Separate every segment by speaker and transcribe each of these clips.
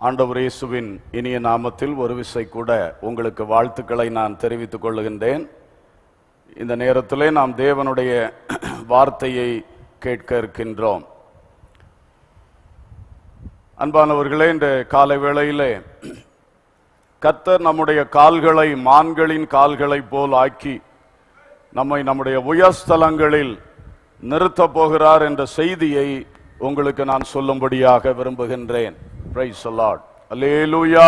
Speaker 1: ஆண்டவர் இயேசுவின் இனிய நாமத்தில் ஒரு விசை கூட உங்களுக்கு வாழ்த்துக்களை நான் தெரிவித்துக் கொள்ளுகின்றேன் இந்த நேரத்திலே நாம் தேவனுடைய வார்த்தையை கேட்க இருக்கின்றோம் அன்பானவர்களே இந்த காலை வேளையிலே கர்த்தர் நம்முடைய கால்களை மான்களின் கால்களைப் போல் ஆக்கி நம்மை நம்முடைய உயர்ஸ்தலங்களில் நிறுத்தப் போகிறார் என்ற செய்தியை உங்களுக்கு நான் சொல்லும்படியாக விரும்புகின்றேன் பிரைஸ் லார்ட் அல்லேலூயா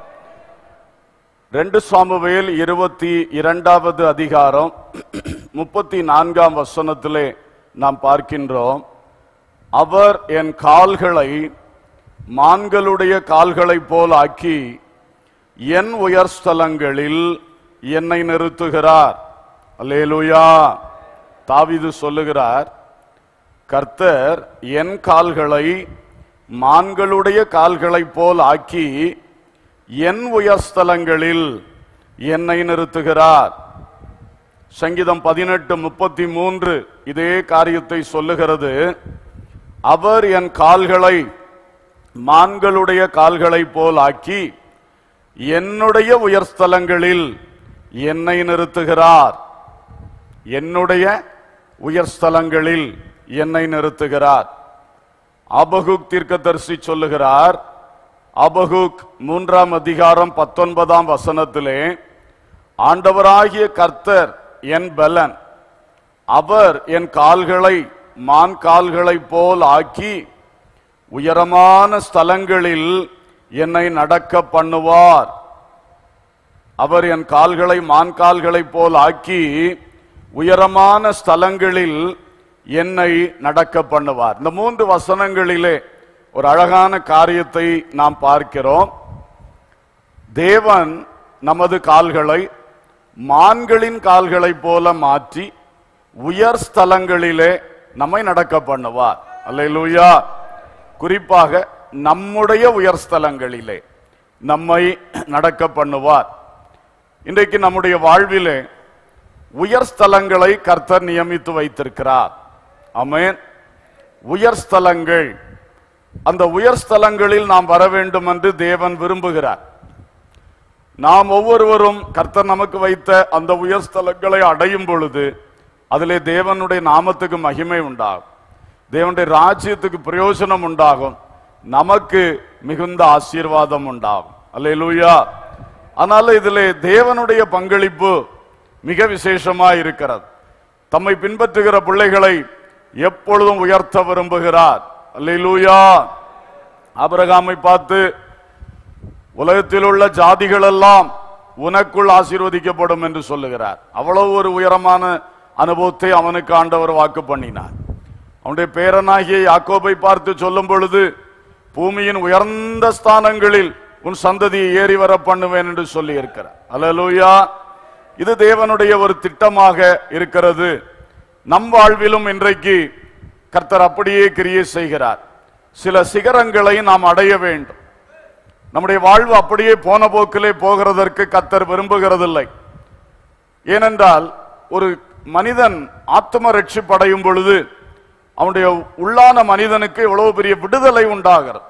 Speaker 1: ரெண்டு சாமுவேல் இருபத்தி இரண்டாவது அதிகாரம் முப்பத்தி நான்காம் வசனத்திலே நாம் பார்க்கின்றோம் அவர் என் கால்களை மான்களுடைய கால்களைப் போல் ஆக்கி என் உயர்ஸ்தலங்களில் என்னை நிறுத்துகிறார் அல்லேலூயா தாவீது சொல்லுகிறார் கர்த்தர் என் கால்களை மான்களுடைய கால்களைப் போல் ஆக்கி என் உயர்ஸ்தலங்களில் என்னை நிறுத்துகிறார் சங்கீதம் பதினெட்டு முப்பத்தி மூன்று இதே காரியத்தை சொல்லுகிறது அவர் என் கால்களை மான்களுடைய கால்களைப் போல் ஆக்கி என்னுடைய உயர்ஸ்தலங்களில் என்னை நிறுத்துகிறார் என்னுடைய உயர்ஸ்தலங்களில் என்னை நிறுத்துகிறார் அபகுக் தீர்க்கதரிசி சொல்லுகிறார் அபகுக் மூன்றாம் அதிகாரம் பத்தொன்பதாம் வசனத்திலே ஆண்டவராகிய கர்த்தர் என் பலன் அவர் என் கால்களை மான் கால்களைப் போல் ஆக்கி உயரமான ஸ்தலங்களில் என்னை நடக்க பண்ணுவார் அவர் என் கால்களை மான் கால்களைப் போல் ஆக்கி உயரமான ஸ்தலங்களில் என்னை நடக்க பண்ணுவார் இந்த மூன்று வசனங்களிலே ஒரு அழகான காரியத்தை நாம் பார்க்கிறோம் தேவன் நமது கால்களை மான்களின் கால்களைப் போல மாற்றி உயர் ஸ்தலங்களிலே நம்மை நடக்க பண்ணுவார் அல்லேலூயா குறிப்பாக நம்முடைய உயர் ஸ்தலங்களிலே நம்மை நடக்க பண்ணுவார் இன்றைக்கு நம்முடைய வாழ்விலே உயர் ஸ்தலங்களை கர்த்தர் நியமித்து வைத்திருக்கிறார் ஆமென் உயர் ஸ்தலங்கள் அந்த உயர் ஸ்தலங்களில் நாம் வர வேண்டும் என்று தேவன் விரும்புகிறார் நாம் ஒவ்வொருவரும் கர்த்தர் நமக்கு வைத்த அந்த உயர் ஸ்தலங்களை அடையும் பொழுது அதிலே தேவனுடைய நாமத்துக்கு மகிமை உண்டாகும் தேவனுடைய ராஜ்யத்துக்கு பிரயோஜனம் உண்டாகும் நமக்கு மிகுந்த ஆசீர்வாதம் உண்டாகும் அல்லேலூயா அதனால இதிலே தேவனுடைய பங்களிப்பு மிக விசேஷமா இருக்கிறது தம்மை பின்பற்றுகிற பிள்ளைகளை எப்பொழுதும் உயர்த்த விரும்புகிறார் அல்லேலூயா ஆபிரகாமை பார்த்து உலகத்தில் உள்ள ஜாதிகள் எல்லாம் உனக்குள் ஆசீர்வதிக்கப்படும் என்று சொல்லுகிறார் அவ்வளவு ஒரு உயரமான அனுபவத்தை அவனுக்கு ஆண்டவர் வாக்கு பண்ணினார் அவனுடைய பேரனாகிய யாக்கோபை பார்த்து சொல்லும் பொழுது பூமியின் உயர்ந்த ஸ்தானங்களில் உன் சந்ததியை ஏறி வர பண்ணுவேன் என்று சொல்லி இருக்கிறார் அல்லேலூயா இது தேவனுடைய ஒரு திட்டமாக இருக்கிறது நம் வாழ்விலும் இன்றைக்கு கர்த்தர் அப்படியே கிரியை செய்கிறார் சில சிகரங்களை நாம் அடைய வேண்டும் நம்முடைய வாழ்வு அப்படியே போன போக்கிலே போகிறதற்கு கர்த்தர் விரும்புகிறதில்லை ஏனென்றால் ஒரு மனிதன் ஆத்ம ரட்சிப்படையும் பொழுது அவனுடைய உள்ளான மனிதனுக்கு எவ்வளவு பெரிய விடுதலை உண்டாகிறது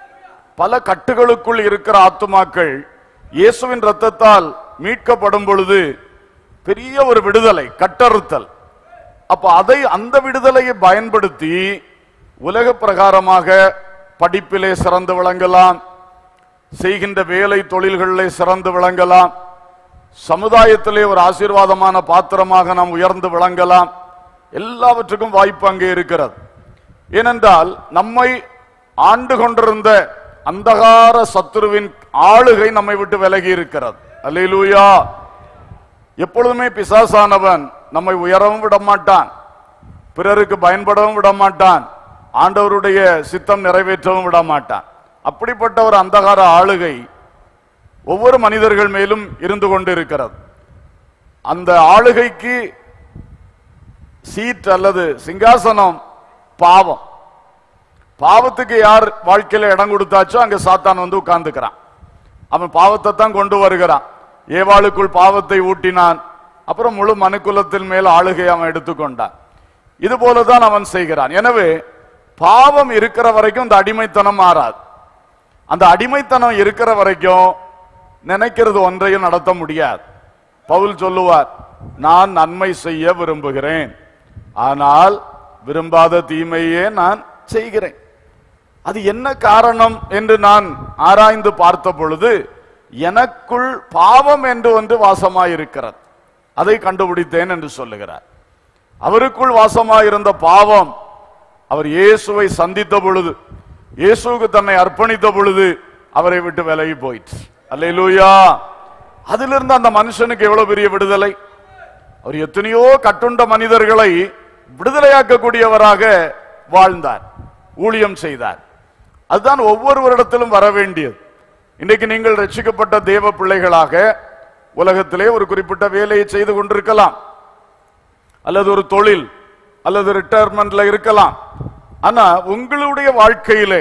Speaker 1: பல கட்டுகளுக்குள் இருக்கிற ஆத்துமாக்கள் இயேசுவின் ரத்தத்தால் மீட்கப்படும் பொழுது பெரிய ஒரு விடுதலை கட்டறுத்தல் அப்ப அதை அந்த விடுதலையை பயன்படுத்தி உலக பிரகாரமாக படிப்பிலே சிறந்து விளங்கலாம் செய்கின்ற வேலை தொழில்களிலே சிறந்து விளங்கலாம் சமுதாயத்திலே ஒரு ஆசீர்வாதமான பாத்திரமாக நாம் உயர்ந்து விளங்கலாம் எல்லாவற்றுக்கும் வாய்ப்பு அங்கே இருக்கிறது ஏனென்றால் நம்மை ஆண்டு கொண்டிருந்த அந்தகார சத்துருவின் ஆளுகை நம்மை விட்டு விலகி இருக்கிறது அல்லேலூயா எப்பொழுதுமே பிசாசானவன் நம்மை உயரவும் விட மாட்டான் பிறருக்கு பயன்படவும் விட மாட்டான் ஆண்டவருடைய சித்தம் நிறைவேற்றவும் விட மாட்டான் அப்படிப்பட்ட ஒரு அந்தகார ஆளுகை ஒவ்வொரு மனிதர்கள் மேலும் இருந்து கொண்டு இருக்கிறது அந்த ஆளுகைக்கு சீட் அல்லது சிங்காசனம் பாவம் பாவத்துக்கு யார் வாழ்க்கையில இடம் கொடுத்தாச்சோ அங்க சாத்தான் வந்து உட்கார்ந்துக்கிறான் அவன் பாவத்தை தான் கொண்டு வருகிறான் ஏவாளுக்குள் பாவத்தை ஊட்டினான் அப்புறம் முழு மனுக்குலத்தின் மேல் ஆளுகை அவன் எடுத்துக்கொண்டான் இது போலதான் அவன் செய்கிறான் எனவே பாவம் இருக்கிற வரைக்கும் இந்த அடிமைத்தனம் மாறாது அந்த அடிமைத்தனம் இருக்கிற வரைக்கும் நினைக்கிறது ஒன்றையும் நடத்த முடியாது பவுல் சொல்லுவார் நான் நன்மை செய்ய விரும்புகிறேன் ஆனால் விரும்பாத தீமையே நான் செய்கிறேன் அது என்ன காரணம் என்று நான் ஆராய்ந்து பார்த்த பொழுது எனக்குள் பாவம் என்று ஒன்று வாசமாயிருக்கிறது அதை கண்டுபிடித்தேன் என்று சொல்லுகிறார் அவருக்குள் வாசமாயிருந்த பாவம் அவர் இயேசுவை சந்தித்த பொழுது இயேசுவுக்கு தன்னை அர்ப்பணித்த பொழுது அவரை விட்டு விலகி போயிற்று அல்லேலூயா அதிலிருந்து அந்த மனுஷனுக்கு எவ்வளவு பெரிய விடுதலை அவர் எத்தனையோ கட்டுண்ட மனிதர்களை விடுதலையாக்கக்கூடியவராக வாழ்ந்தார் ஊழியம் செய்தார் அதுதான் ஒவ்வொருவரிடத்திலும் வர வேண்டியது இன்றைக்கு நீங்கள் ரட்சிக்கப்பட்ட தேவ பிள்ளைகளாக உலகத்திலே ஒரு குறிப்பிட்ட வேலையை செய்து கொண்டிருக்கலாம் அல்லது ஒரு தொழில் அல்லது ரிட்டையர்மெண்ட்ல இருக்கலாம் ஆனா உங்களுடைய வாழ்க்கையிலே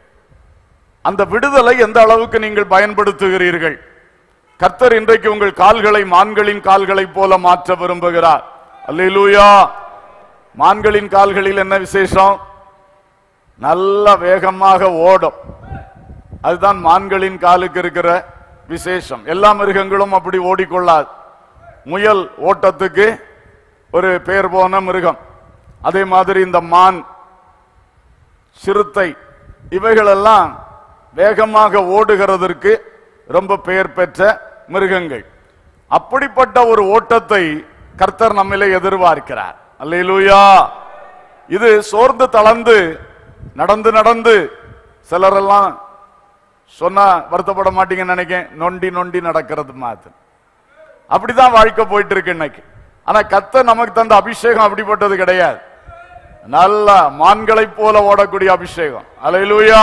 Speaker 1: அந்த விடுதலை எந்த அளவுக்கு நீங்கள் பயன்படுத்துகிறீர்கள் கர்த்தர் இன்றைக்கு உங்கள் கால்களை மான்களின் கால்களைப் போல மாற்ற விரும்புகிறார் அல்லேலூயா மான்களின் கால்களில் என்ன விசேஷம் நல்ல வேகமாக ஓடும் அதுதான் மான்களின் காலுக்கு இருக்கிற விசேஷம் எல்லா மிருகங்களும் அப்படி ஓடிக்கொள்ளாது முயல் ஓட்டத்துக்கு ஒரு பேர் போன மிருகம் அதே மாதிரி இந்த மான் சிறுத்தை இவைகளெல்லாம் வேகமாக ஓடுகிறதற்கு ரொம்ப பெயர் பெற்ற மிருகங்கள் அப்படிப்பட்ட ஒரு ஓட்டத்தை கர்த்தர் நம்மிலே எதிர்பார்க்கிறார் அல்லேலூயா இது சோர்ந்து தளர்ந்து நடந்து நடந்து சிலரெல்லாம் சொன்னா வருத்தப்பட மாட்டீங்கன்னு நினைக்கிறேன் நொண்டி நொண்டி நடக்கிறது மாதிரி அப்படிதான் வாழ்க்கை போயிட்டு இருக்கு இன்னைக்கு ஆனா கத்த நமக்கு தந்த அபிஷேகம் அப்படிப்பட்டது கிடையாது நல்ல மான்களைப் போல ஓடக்கூடிய அபிஷேகம் அலையிலூயா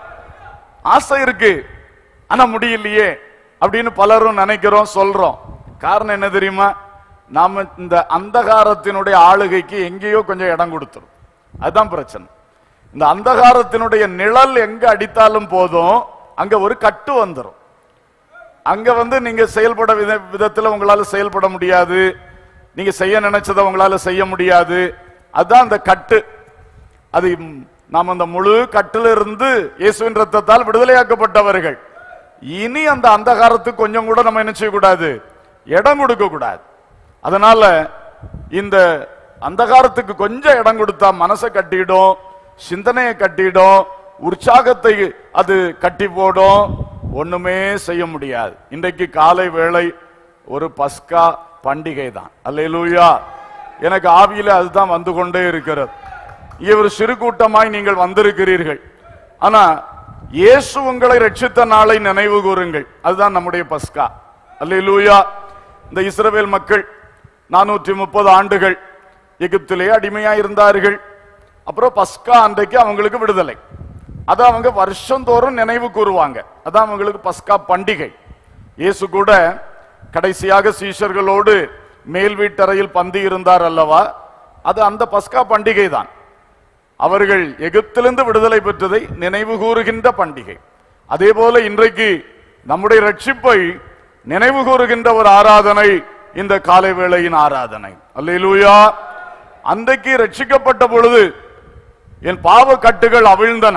Speaker 1: ஆசை இருக்கு ஆனா முடியலையே அப்படின்னு பலரும் நினைக்கிறோம் சொல்றோம் காரணம் என்ன தெரியுமா நாம இந்த அந்தகாரத்தினுடைய ஆளுகைக்கு எங்கேயோ கொஞ்சம் இடம் கொடுத்துரும் அதுதான் பிரச்சனை இந்த அந்தகாரத்தினுடைய நிழல் எங்க அடித்தாலும் போதும் அங்க ஒரு கட்டு வந்துரும் அங்க வந்து நீங்க செயல்பட வித விதத்துல உங்களால செயல்பட முடியாது நீங்க செய்ய நினைச்சதை உங்களால செய்ய முடியாது அதுதான் அந்த கட்டு அது ம், நாம் அந்த முழு கட்டில இருந்து இயேசுவின் ரத்தத்தால் விடுதலையாக்கப்பட்டவர்கள் இனி அந்த அந்தகாரத்துக்கு கொஞ்சம் கூட நம்ம என்ன செய்யக்கூடாது இடம் கொடுக்க கூடாது அதனால இந்த அந்தகாரத்துக்கு கொஞ்சம் இடம் கொடுத்தா மனசை கட்டிடும் சிந்தனையை கட்டிடும் உற்சாகத்தை அது கட்டி போடும் ஒண்ணுமே செய்ய முடியாது இன்றைக்கு காலை வேளை ஒரு பஸ்கா பண்டிகை தான் அல்லேலூயா எனக்கு ஆவியில அதுதான் வந்து கொண்டே இருக்கிறது இங்கே ஒரு சிறு கூட்டமாய் நீங்கள் வந்திருக்கிறீர்கள் ஆனா இயேசு உங்களை ரட்சித்த நாளை நினைவு கூறுங்கள் அதுதான் நம்முடைய பஸ்கா அல்லேலூயா இந்த இஸ்ரவேல் மக்கள் நானூற்றி முப்பது ஆண்டுகள் எகிப்திலே அடிமையா இருந்தார்கள் அப்புறம் பஸ்கா அன்றைக்கு அவங்களுக்கு விடுதலை அதை அவங்க வருஷந்தோறும் நினைவு கூறுவாங்க அதான் அவங்களுக்கு பஸ்கா பண்டிகை இயேசு கூட கடைசியாக சீஷர்களோடு மேல் வீட்டறையில் பந்தி இருந்தார் அல்லவா அது அந்த பஸ்கா பண்டிகை தான் அவர்கள் எகிப்திலிருந்து விடுதலை பெற்றதை நினைவு கூறுகின்ற பண்டிகை அதே போல இன்றைக்கு நம்முடைய ரட்சிப்பை நினைவு கூறுகின்ற ஒரு ஆராதனை இந்த காலை வேளையின் ஆராதனை அல்லேலூயா அன்றைக்கு ரட்சிக்கப்பட்ட பொழுது என் பாவ கட்டுகள் அவிழ்ந்தன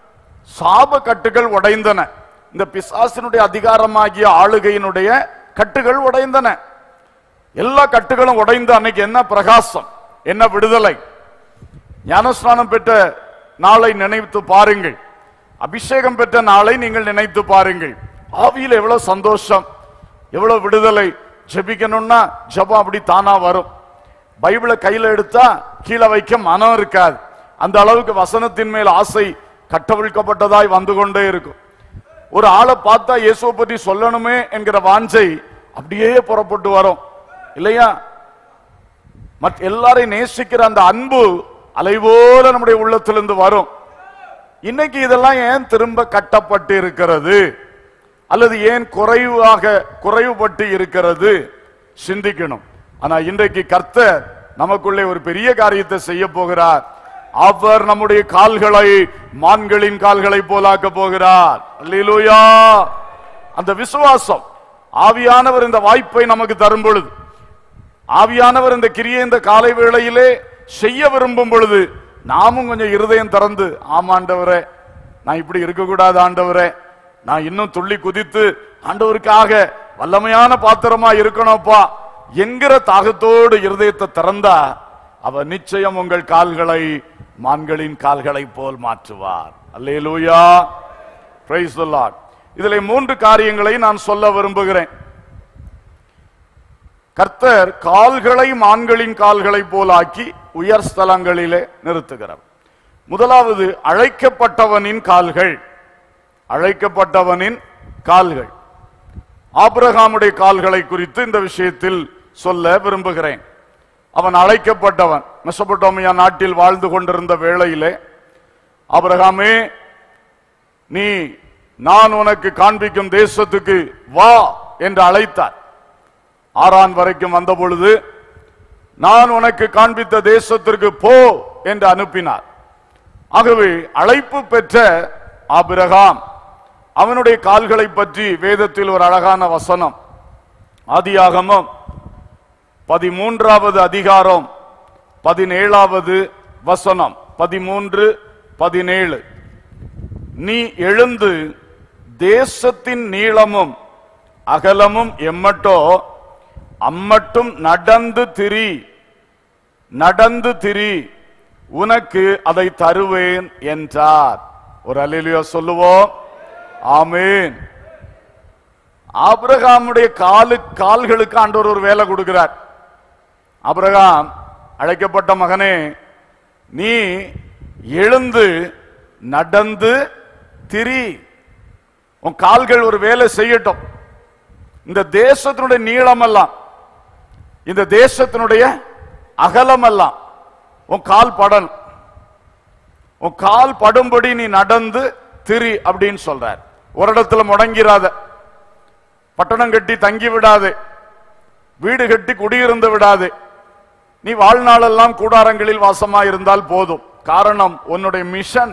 Speaker 1: சாப கட்டுகள் உடைந்தன இந்த பிசாசினுடைய அதிகாரமாகிய ஆளுகையினுடைய கட்டுகள் உடைந்தன எல்லா கட்டுகளும் உடைந்து அன்னைக்கு என்ன பிரகாசம் என்ன விடுதலை ஞானஸ்நானம் பெற்ற நாளை நினைத்து பாருங்கள் அபிஷேகம் பெற்ற நாளை நீங்கள் நினைத்து பாருங்கள் ஆவியில் எவ்வளவு சந்தோஷம் எவ்வளவு விடுதலை ஜெபிக்கணும்னா ஜெபம் அப்படி தானா வரும் பைபிளை கையில எடுத்தா கீழே வைக்க மனம் இருக்காது அந்த அளவுக்கு வசனத்தின் மேல் ஆசை கட்டவிழ்க்கப்பட்டதாய் வந்து கொண்டே இருக்கும் ஒரு ஆளை பார்த்தா இயேசுவை பற்றி சொல்லணுமே என்கிற வாஞ்சை அப்படியே புறப்பட்டு வரும் இல்லையா மற்ற எல்லாரையும் நேசிக்கிற அந்த அன்பு அலைபோல நம்முடைய உள்ளத்திலிருந்து வரும் இன்னைக்கு இதெல்லாம் ஏன் திரும்ப கட்டப்பட்டு இருக்கிறது அல்லது ஏன் குறைவாக குறைவுபட்டு இருக்கிறது சிந்திக்கணும் ஆனா இன்றைக்கு கர்த்தர் நமக்குள்ளே ஒரு பெரிய காரியத்தை செய்ய போகிறார் அவர் நம்முடைய கால்களை மான்களின் கால்களை போலாக்க போகிறார் அல்லேலூயா அந்த விசுவாசம் ஆவியானவர் இந்த வாய்ப்பை நமக்கு தரும் பொழுது ஆவியானவர் இந்த கிரியை இந்த காலை வேளையிலே செய்ய விரும்பும் பொழுது நாமும் கொஞ்சம் இருதயம் திறந்து ஆமாண்டவரே நான் இப்படி இருக்கக்கூடாது ஆண்டவரே நான் இன்னும் துள்ளி குதித்து ஆண்டவருக்காக வல்லமையான பாத்திரமா இருக்கணும்ப்பா என்கிற தாகத்தோடு இருதயத்தை திறந்தா அவர் நிச்சயம் உங்கள் கால்களை மான்களின் கால்களை போல் மாற்றுவார் அல்லேலூயா பிரைஸ் தி லார்ட் இதிலே மூன்று காரியங்களை நான் சொல்ல விரும்புகிறேன் கர்த்தர் கால்களை மான்களின் கால்களை போலாக்கி உயர் ஸ்தலங்களிலே நிறுத்துகிறார் முதலாவது அழைக்கப்பட்டவனின் கால்கள் அழைக்கப்பட்டவனின் கால்கள் ஆபிரகாமுடைய கால்களை குறித்து இந்த விஷயத்தில் சொல்ல விரும்புகிறேன் அவன் அழைக்கப்பட்டவன் மெசபடோமியா நாட்டில் வாழ்ந்து கொண்டிருந்த வேளையிலே ஆபிரகாமே நீ நான் உனக்கு காண்பிக்கும் தேசத்துக்கு வா என்று அழைத்தார் ஆறான் வரைக்கும் வந்த பொழுது நான் உனக்கு காண்பித்த தேசத்திற்கு போ என்று அனுப்பினார் ஆகவே அழைப்பு பெற்ற ஆபிரகாம் அவனுடைய கால்களை பற்றி வேதத்தில் ஒரு அழகான வசனம் ஆதியாகமம் பதிமூன்றாவது அதிகாரம் பதினேழாவது வசனம் பதிமூன்று பதினேழு நீ எழுந்து தேசத்தின் நீளமும் அகலமும் எம்மட்டோ அம்மட்டும் நடந்து திரி நடந்து திரி உனக்கு அதை தருவேன் என்றார் ஒரு அலிலியோ சொல்லுவோம் ஆமீன் ஆபிரகாமுடைய காலு கால்களுக்கு ஆண்டவர் ஒரு வேலை கொடுக்கிறார் ஆபிரகாம் அழைக்கப்பட்ட மகனே நீ எழுந்து நடந்து திரி உன் கால்கள் ஒரு வேலை செய்யட்டும் இந்த தேசத்தினுடைய நீளமெல்லாம் இந்த தேசத்தினுடைய அகலமெல்லாம் உன் கால் படணும் உன் கால் படும்படி நீ நடந்து திரி அப்படின்னு சொல்றார் ஒரு இடத்துல முடங்கிறாத பட்டணம் கட்டி தங்கி விடாதே வீடு கட்டி குடியிருந்து விடாதே நீ வாழ்நாளெல்லாம் கூடாரங்களில் வாசமா இருந்தால் போதும் காரணம் உன்னுடைய மிஷன்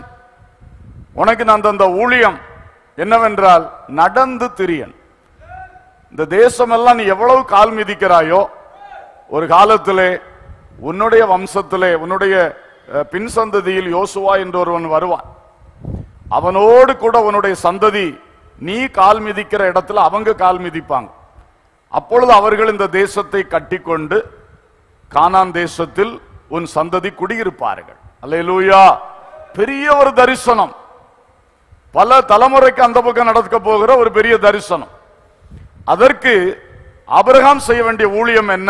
Speaker 1: உனக்கு நான் தந்த ஊழியம் என்னவென்றால் நடந்து திரியன் இந்த தேசமெல்லாம் நீ எவ்வளவு கால் மிதிக்கிறாயோ ஒரு காலத்திலே உன்னுடைய வம்சத்திலே உன்னுடைய அஹ், பின் சந்ததியில் யோசுவா என்று ஒருவன் வருவான் அவனோடு கூட உன்னுடைய சந்ததி நீ கால் மிதிக்கிற இடத்துல அவங்க கால் மிதிப்பாங்க அப்பொழுது அவர்கள் இந்த தேசத்தை கட்டிக்கொண்டு கானான் தேசத்தில் உன் சந்ததி குடியிருப்பார்கள் அல்லேலூயா பெரிய ஒரு தரிசனம் பல தலைமுறைக்கு அந்த பக்கம் நடக்க போகிற ஒரு பெரிய தரிசனம் அதற்கு ஆபிரகாம் செய்ய வேண்டிய ஊழியம் என்ன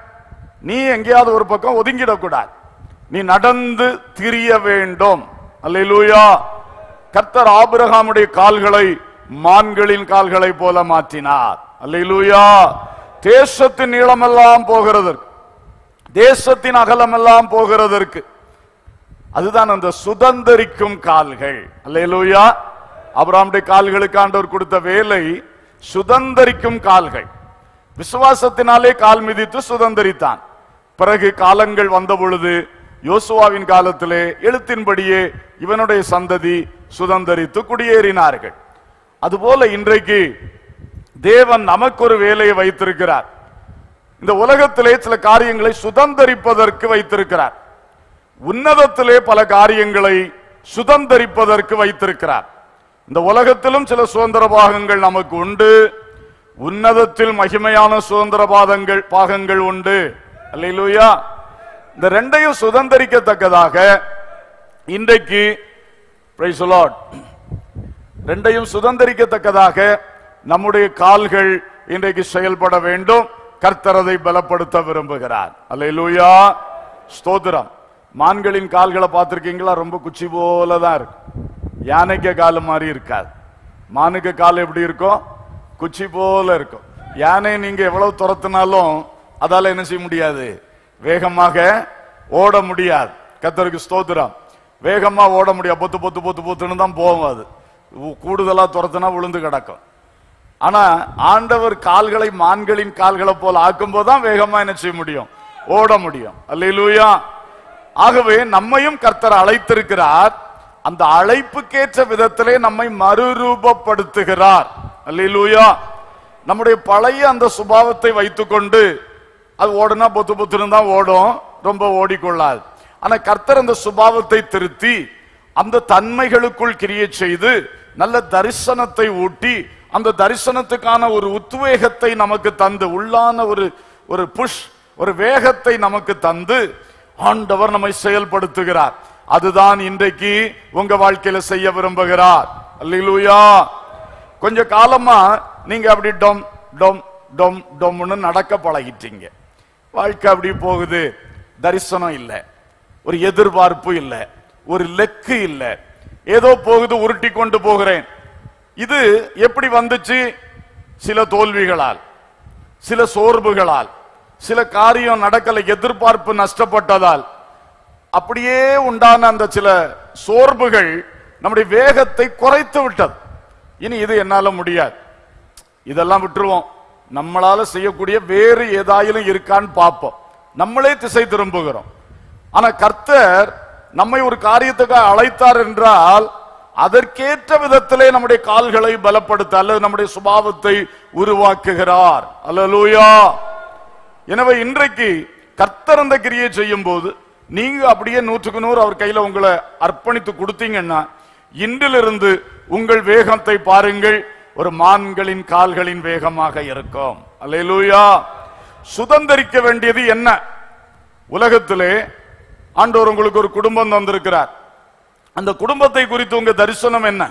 Speaker 1: நீ எங்கேயாவது ஒரு பக்கம் ஒதுங்கிடக்கூடாது நீ நடந்து திரிய வேண்டும் அல்லேலூயா கர்த்தர் ஆபிரகாமுடைய கால்களை மான்களின் கால்களை போல மாற்றினார் அல்லேலூயா தேசத்தின் நீளமெல்லாம் போகிறதற்கு தேசத்தின் அகலமெல்லாம் போகிறதற்கு அதுதான் அந்த சுதந்தரிக்கும் கால்கள் அல்லேலூயா அபிராமுடைய கால்களுக்கு ஆண்டவர் கொடுத்த வேலை சுதந்தரிக்கும் கால்கள் விசுவாசத்தினாலே கால் மிதித்து சுதந்தரித்தான் பிறகு காலங்கள் வந்த பொழுது யோசுவாவின் காலத்திலே எழுத்தின்படியே இவனுடைய சந்ததி சுதந்தரித்து குடியேறினார்கள் அதுபோல இன்றைக்கு தேவன் நமக்கு ஒரு வேலையை வைத்திருக்கிறார் இந்த உலகத்திலே சில காரியங்களை சுதந்தரிப்பதற்கு வைத்திருக்கிறார் உன்னதத்திலே பல காரியங்களை சுதந்தரிப்பதற்கு வைத்திருக்கிறார் இந்த உலகத்திலும் சில சுதந்திர பாகங்கள் நமக்கு உண்டு உன்னதத்தில் மகிமையான சுதந்திர பாதங்கள் பாகங்கள் உண்டு அல்லேலூயா இந்த ரெண்டையும் சுதந்தரிக்கத்தக்கதாக இன்றைக்கு praise the Lord. ரெண்டையும் சுதந்தரிக்கத்தக்கதாக நம்முடைய கால்கள் இன்றைக்கு செயல்பட வேண்டும் கர்த்தர் அதை பலப்படுத்த விரும்புகிறார் அல்லேலூயா ஸ்தோத்திரம் மான்களின் கால்களை பார்த்திருக்கீங்களா ரொம்ப குச்சி போல தான் இருக்கு யானைக்கு கால் மாதிரி இருக்காது மானுக்கு கால் எப்படி இருக்கும் குச்சி போல இருக்கும் யானை நீங்க எவ்வளவு துரத்துனாலும் அதால என்ன செய்ய முடியாது வேகமாக ஓட முடியாது கர்த்தருக்கு ஸ்தோத்திரம் வேகமா ஓட முடியாது பொத்து பொத்து பொத்து பொத்துன்னு தான் போகும் அது உ- கூடுதலா துரத்துனா விழுந்து கிடக்கும் ஆனா ஆண்டவர் கால்களை மான்களின் கால்களை போல ஆக்கும்போது தான் வேகமா என்ன செய்ய முடியும் ஓட முடியும் அல்லேலூயா ஆகவே நம்மையும் கர்த்தர் அழைத்திருக்கிறார் அந்த அழைப்புக்கேற்ற விதத்திலே நம்மை மறுரூபப்படுத்துகிறார் அல்லேலூயா நம்முடைய பழைய அந்த சுபாவத்தை வைத்துக்கொண்டு அது ஓடுனா பொத்து பொத்துன்னு தான் ஓடும் ரொம்ப ஓடிக்கொள்ளாது ஆனா கர்த்தர் அந்த சுபாவத்தை திருத்தி அந்த தன்மைகளுக்குள் கிரியை செய்து நல்ல தரிசனத்தை ஊட்டி அந்த தரிசனத்துக்கான ஒரு உத்வேகத்தை நமக்கு தந்து உள்ளான ஒரு ஒரு புஷ் ஒரு வேகத்தை நமக்கு தந்து ஆண்டவர் நம்மை செயல்படுத்துகிறார் அதுதான் இன்றைக்கு உங்க வாழ்க்கையில செய்ய விரும்புகிறார் அல்லேலூயா கொஞ்ச காலமா நீங்க அப்படி டொம் டொம் டொம் டொம்னு நடக்க பழகிட்டீங்க வாழ்க்கை அப்படி போகுது தரிசனம் இல்லை ஒரு எதிர்பார்ப்பு இல்லை ஒரு லெக்கு இல்லை ஏதோ போகுது உருட்டி கொண்டு போகிறேன் இது எப்படி வந்துச்சு சில தோல்விகளால் சில சோர்வுகளால் சில காரியம் நடக்கல எதிர்பார்ப்பு நஷ்டப்பட்டதால் அப்படியே உண்டான அந்த சில சோர்வுகள் நம்முடைய வேகத்தை குறைத்து விட்டது இனி இது என்னால முடியாது இதெல்லாம் விட்டுருவோம் நம்மளால செய்யக்கூடிய வேறு ஏதாயிலும் இருக்கான்னு பார்ப்போம் நம்மளே திசை திரும்புகிறோம் ஆனா கர்த்தர் நம்மை ஒரு காரியத்துக்காக அழைத்தார் என்றால் அதற்கேற்ற விதத்திலே நம்முடைய கால்களை பலப்படுத்த அல்லது நம்முடைய சுபாவத்தை உருவாக்குகிறார் அல்லலூயா எனவே இன்றைக்கு கர்த்தர் அந்த கிரியை செய்யும் போது நீங்க அப்படியே நூற்றுக்கு நூறு அவர் கையில உங்களை அர்ப்பணித்து கொடுத்தீங்கன்னா இன்றிலிருந்து உங்கள் வேகத்தை பாருங்கள் ஒரு மான்களின் கால்களின் வேகமாக இருக்கும் அல்லேலூயா சுதந்திரிக்க வேண்டியது என்ன உலகத்திலே ஆண்டவர் உங்களுக்கு ஒரு குடும்பம் தந்திருக்கிறார் அந்த குடும்பத்தை குறித்து உங்க தரிசனம் என்ன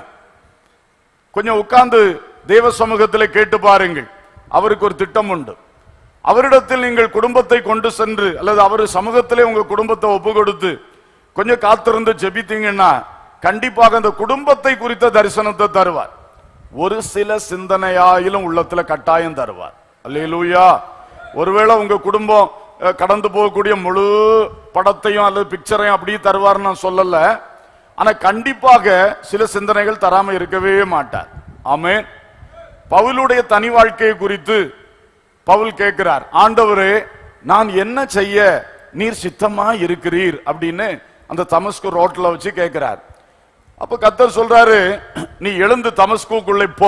Speaker 1: கொஞ்சம் உட்கார்ந்து தேவ சமூகத்திலே கேட்டு பாருங்கள் அவருக்கு ஒரு திட்டம் உண்டு அவரிடத்தில் நீங்கள் குடும்பத்தை கொண்டு சென்று அல்லது அவர் சமூகத்திலே உங்க குடும்பத்தை ஒப்பு கொடுத்து கொஞ்சம் காத்திருந்து ஜெபித்தீங்கன்னா கண்டிப்பாக அந்த குடும்பத்தை குறித்த தரிசனத்தை தருவார் ஒரு சில சிந்தனையாயிலும் உள்ளத்துல கட்டாயம் தருவார் அல்லேலூயா ஒருவேளை உங்க குடும்பம் அஹ், கடந்து போகக்கூடிய முழு படத்தையும் அல்லது பிக்சரையும் அப்படியே தருவார்னு நான் சொல்லல ஆனா கண்டிப்பாக சில சிந்தனைகள் தராம இருக்கவே மாட்டார் ஆமென் பவுலுடைய தனி வாழ்க்கையை குறித்து பவுல் கேட்கிறார் ஆண்டவரே நான் என்ன செய்ய நீர் சித்தமா இருக்கிறீர் அப்படின்னு அந்த தமஸ்கு ரோட்ல வச்சு கேட்கிறார் அப்ப கத்தர் சொல்றாரு நீ எழுந்து தமஸ்குக்குள்ளே போ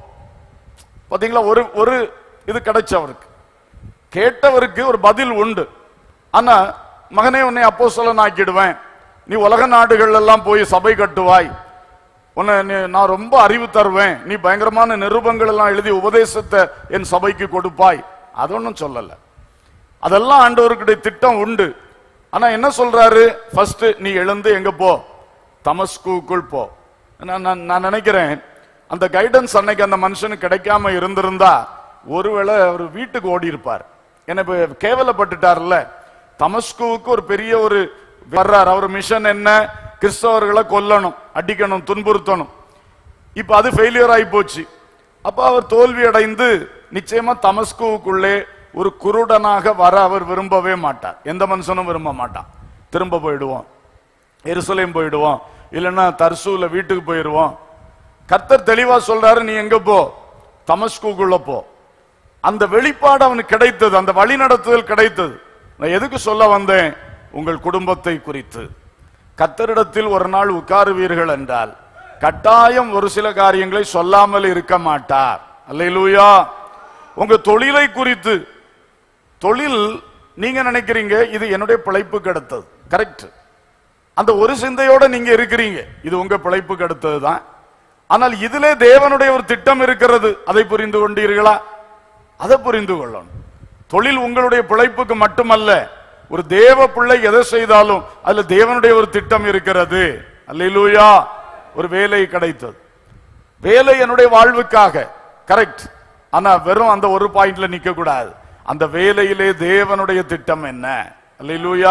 Speaker 1: பாத்தீங்களா ஒரு ஒரு இது கிடைச்சு அவருக்கு கேட்டவருக்கு ஒரு பதில் உண்டு ஆனா மகனே உன்னை அப்போ ஆக்கிடுவேன் நீ உலக நாடுகள் எல்லாம் போய் சபை கட்டுவாய் உன்னை நீ- நான் ரொம்ப அறிவு தருவேன் நீ பயங்கரமான நிருபங்கள் எல்லாம் எழுதி உபதேசத்தை என் சபைக்கு கொடுப்பாய் அது ஒன்றும் சொல்லல அதெல்லாம் ஆண்டவருக்குடைய திட்டம் உண்டு ஆனா என்ன சொல்றாரு ஃபர்ஸ்ட் நீ எழுந்து எங்க போ தமஸ்குக்குள் போ நான் நான் நான் நினைக்கிறேன் அந்த கைடன்ஸ் அன்னைக்கு அந்த மனுஷனுக்கு கிடைக்காம இருந்திருந்தா ஒருவேளை அவர் வீட்டுக்கு ஓடி இருப்பார் ஏன்னா இப்ப கேவலப்பட்டுட்டார்ல தமஸ்குவுக்கு ஒரு பெரிய ஒரு வர்றார் அவர் மிஷன் என்ன கிறிஸ்தவர்களை கொல்லணும் அடிக்கணும் துன்புறுத்தணும் இப்ப அது ஃபெயிலியர் ஆகி போச்சு அப்ப அவர் தோல்வி அடைந்து நிச்சயமா தமஸ்குவுக்குள்ளே ஒரு குருடனாக வர அவர் விரும்பவே மாட்டார் எந்த மனுஷனும் விரும்ப மாட்டான் திரும்ப போயிடுவோம் எருசலேம் போயிடுவோம் இல்லைன்னா தர்சூல வீட்டுக்கு போயிடுவோம் கர்த்தர் தெளிவா சொல்றாரு நீ எங்க போ தமஸ்குக்குள்ள போ அந்த வெளிப்பாடு அவனுக்கு கிடைத்தது அந்த வழி நடத்துதல் கிடைத்தது நான் எதுக்கு சொல்ல வந்தேன் உங்கள் குடும்பத்தை குறித்து கத்தரிடத்தில் ஒரு நாள் உட்காருவீர்கள் என்றால் கட்டாயம் ஒரு சில காரியங்களை சொல்லாமல் இருக்க மாட்டார் அல்லேலூயா உங்க தொழிலை குறித்து தொழில் நீங்க நினைக்கிறீங்க இது என்னுடைய பிழைப்புக்கு அடுத்தது கரெக்ட் அந்த ஒரு சிந்தையோட நீங்க இருக்கிறீங்க இது உங்க பிழைப்புக்கு அடுத்தது தான் ஆனால் இதிலே தேவனுடைய ஒரு திட்டம் இருக்கிறது அதை புரிந்து கொண்டீர்களா அதை புரிந்து கொள்ளணும் தொழில் உங்களுடைய பிழைப்புக்கு மட்டுமல்ல ஒரு தேவ பிள்ளை எதை செய்தாலும் அதுல தேவனுடைய ஒரு திட்டம் இருக்கிறது அல்லேலூயா ஒரு வேலை கிடைத்தது வேலை என்னுடைய வாழ்வுக்காக கரெக்ட் ஆனா வெறும் அந்த ஒரு பாயிண்ட்ல நிக்க கூடாது அந்த வேலையிலே தேவனுடைய திட்டம் என்ன அல்லேலூயா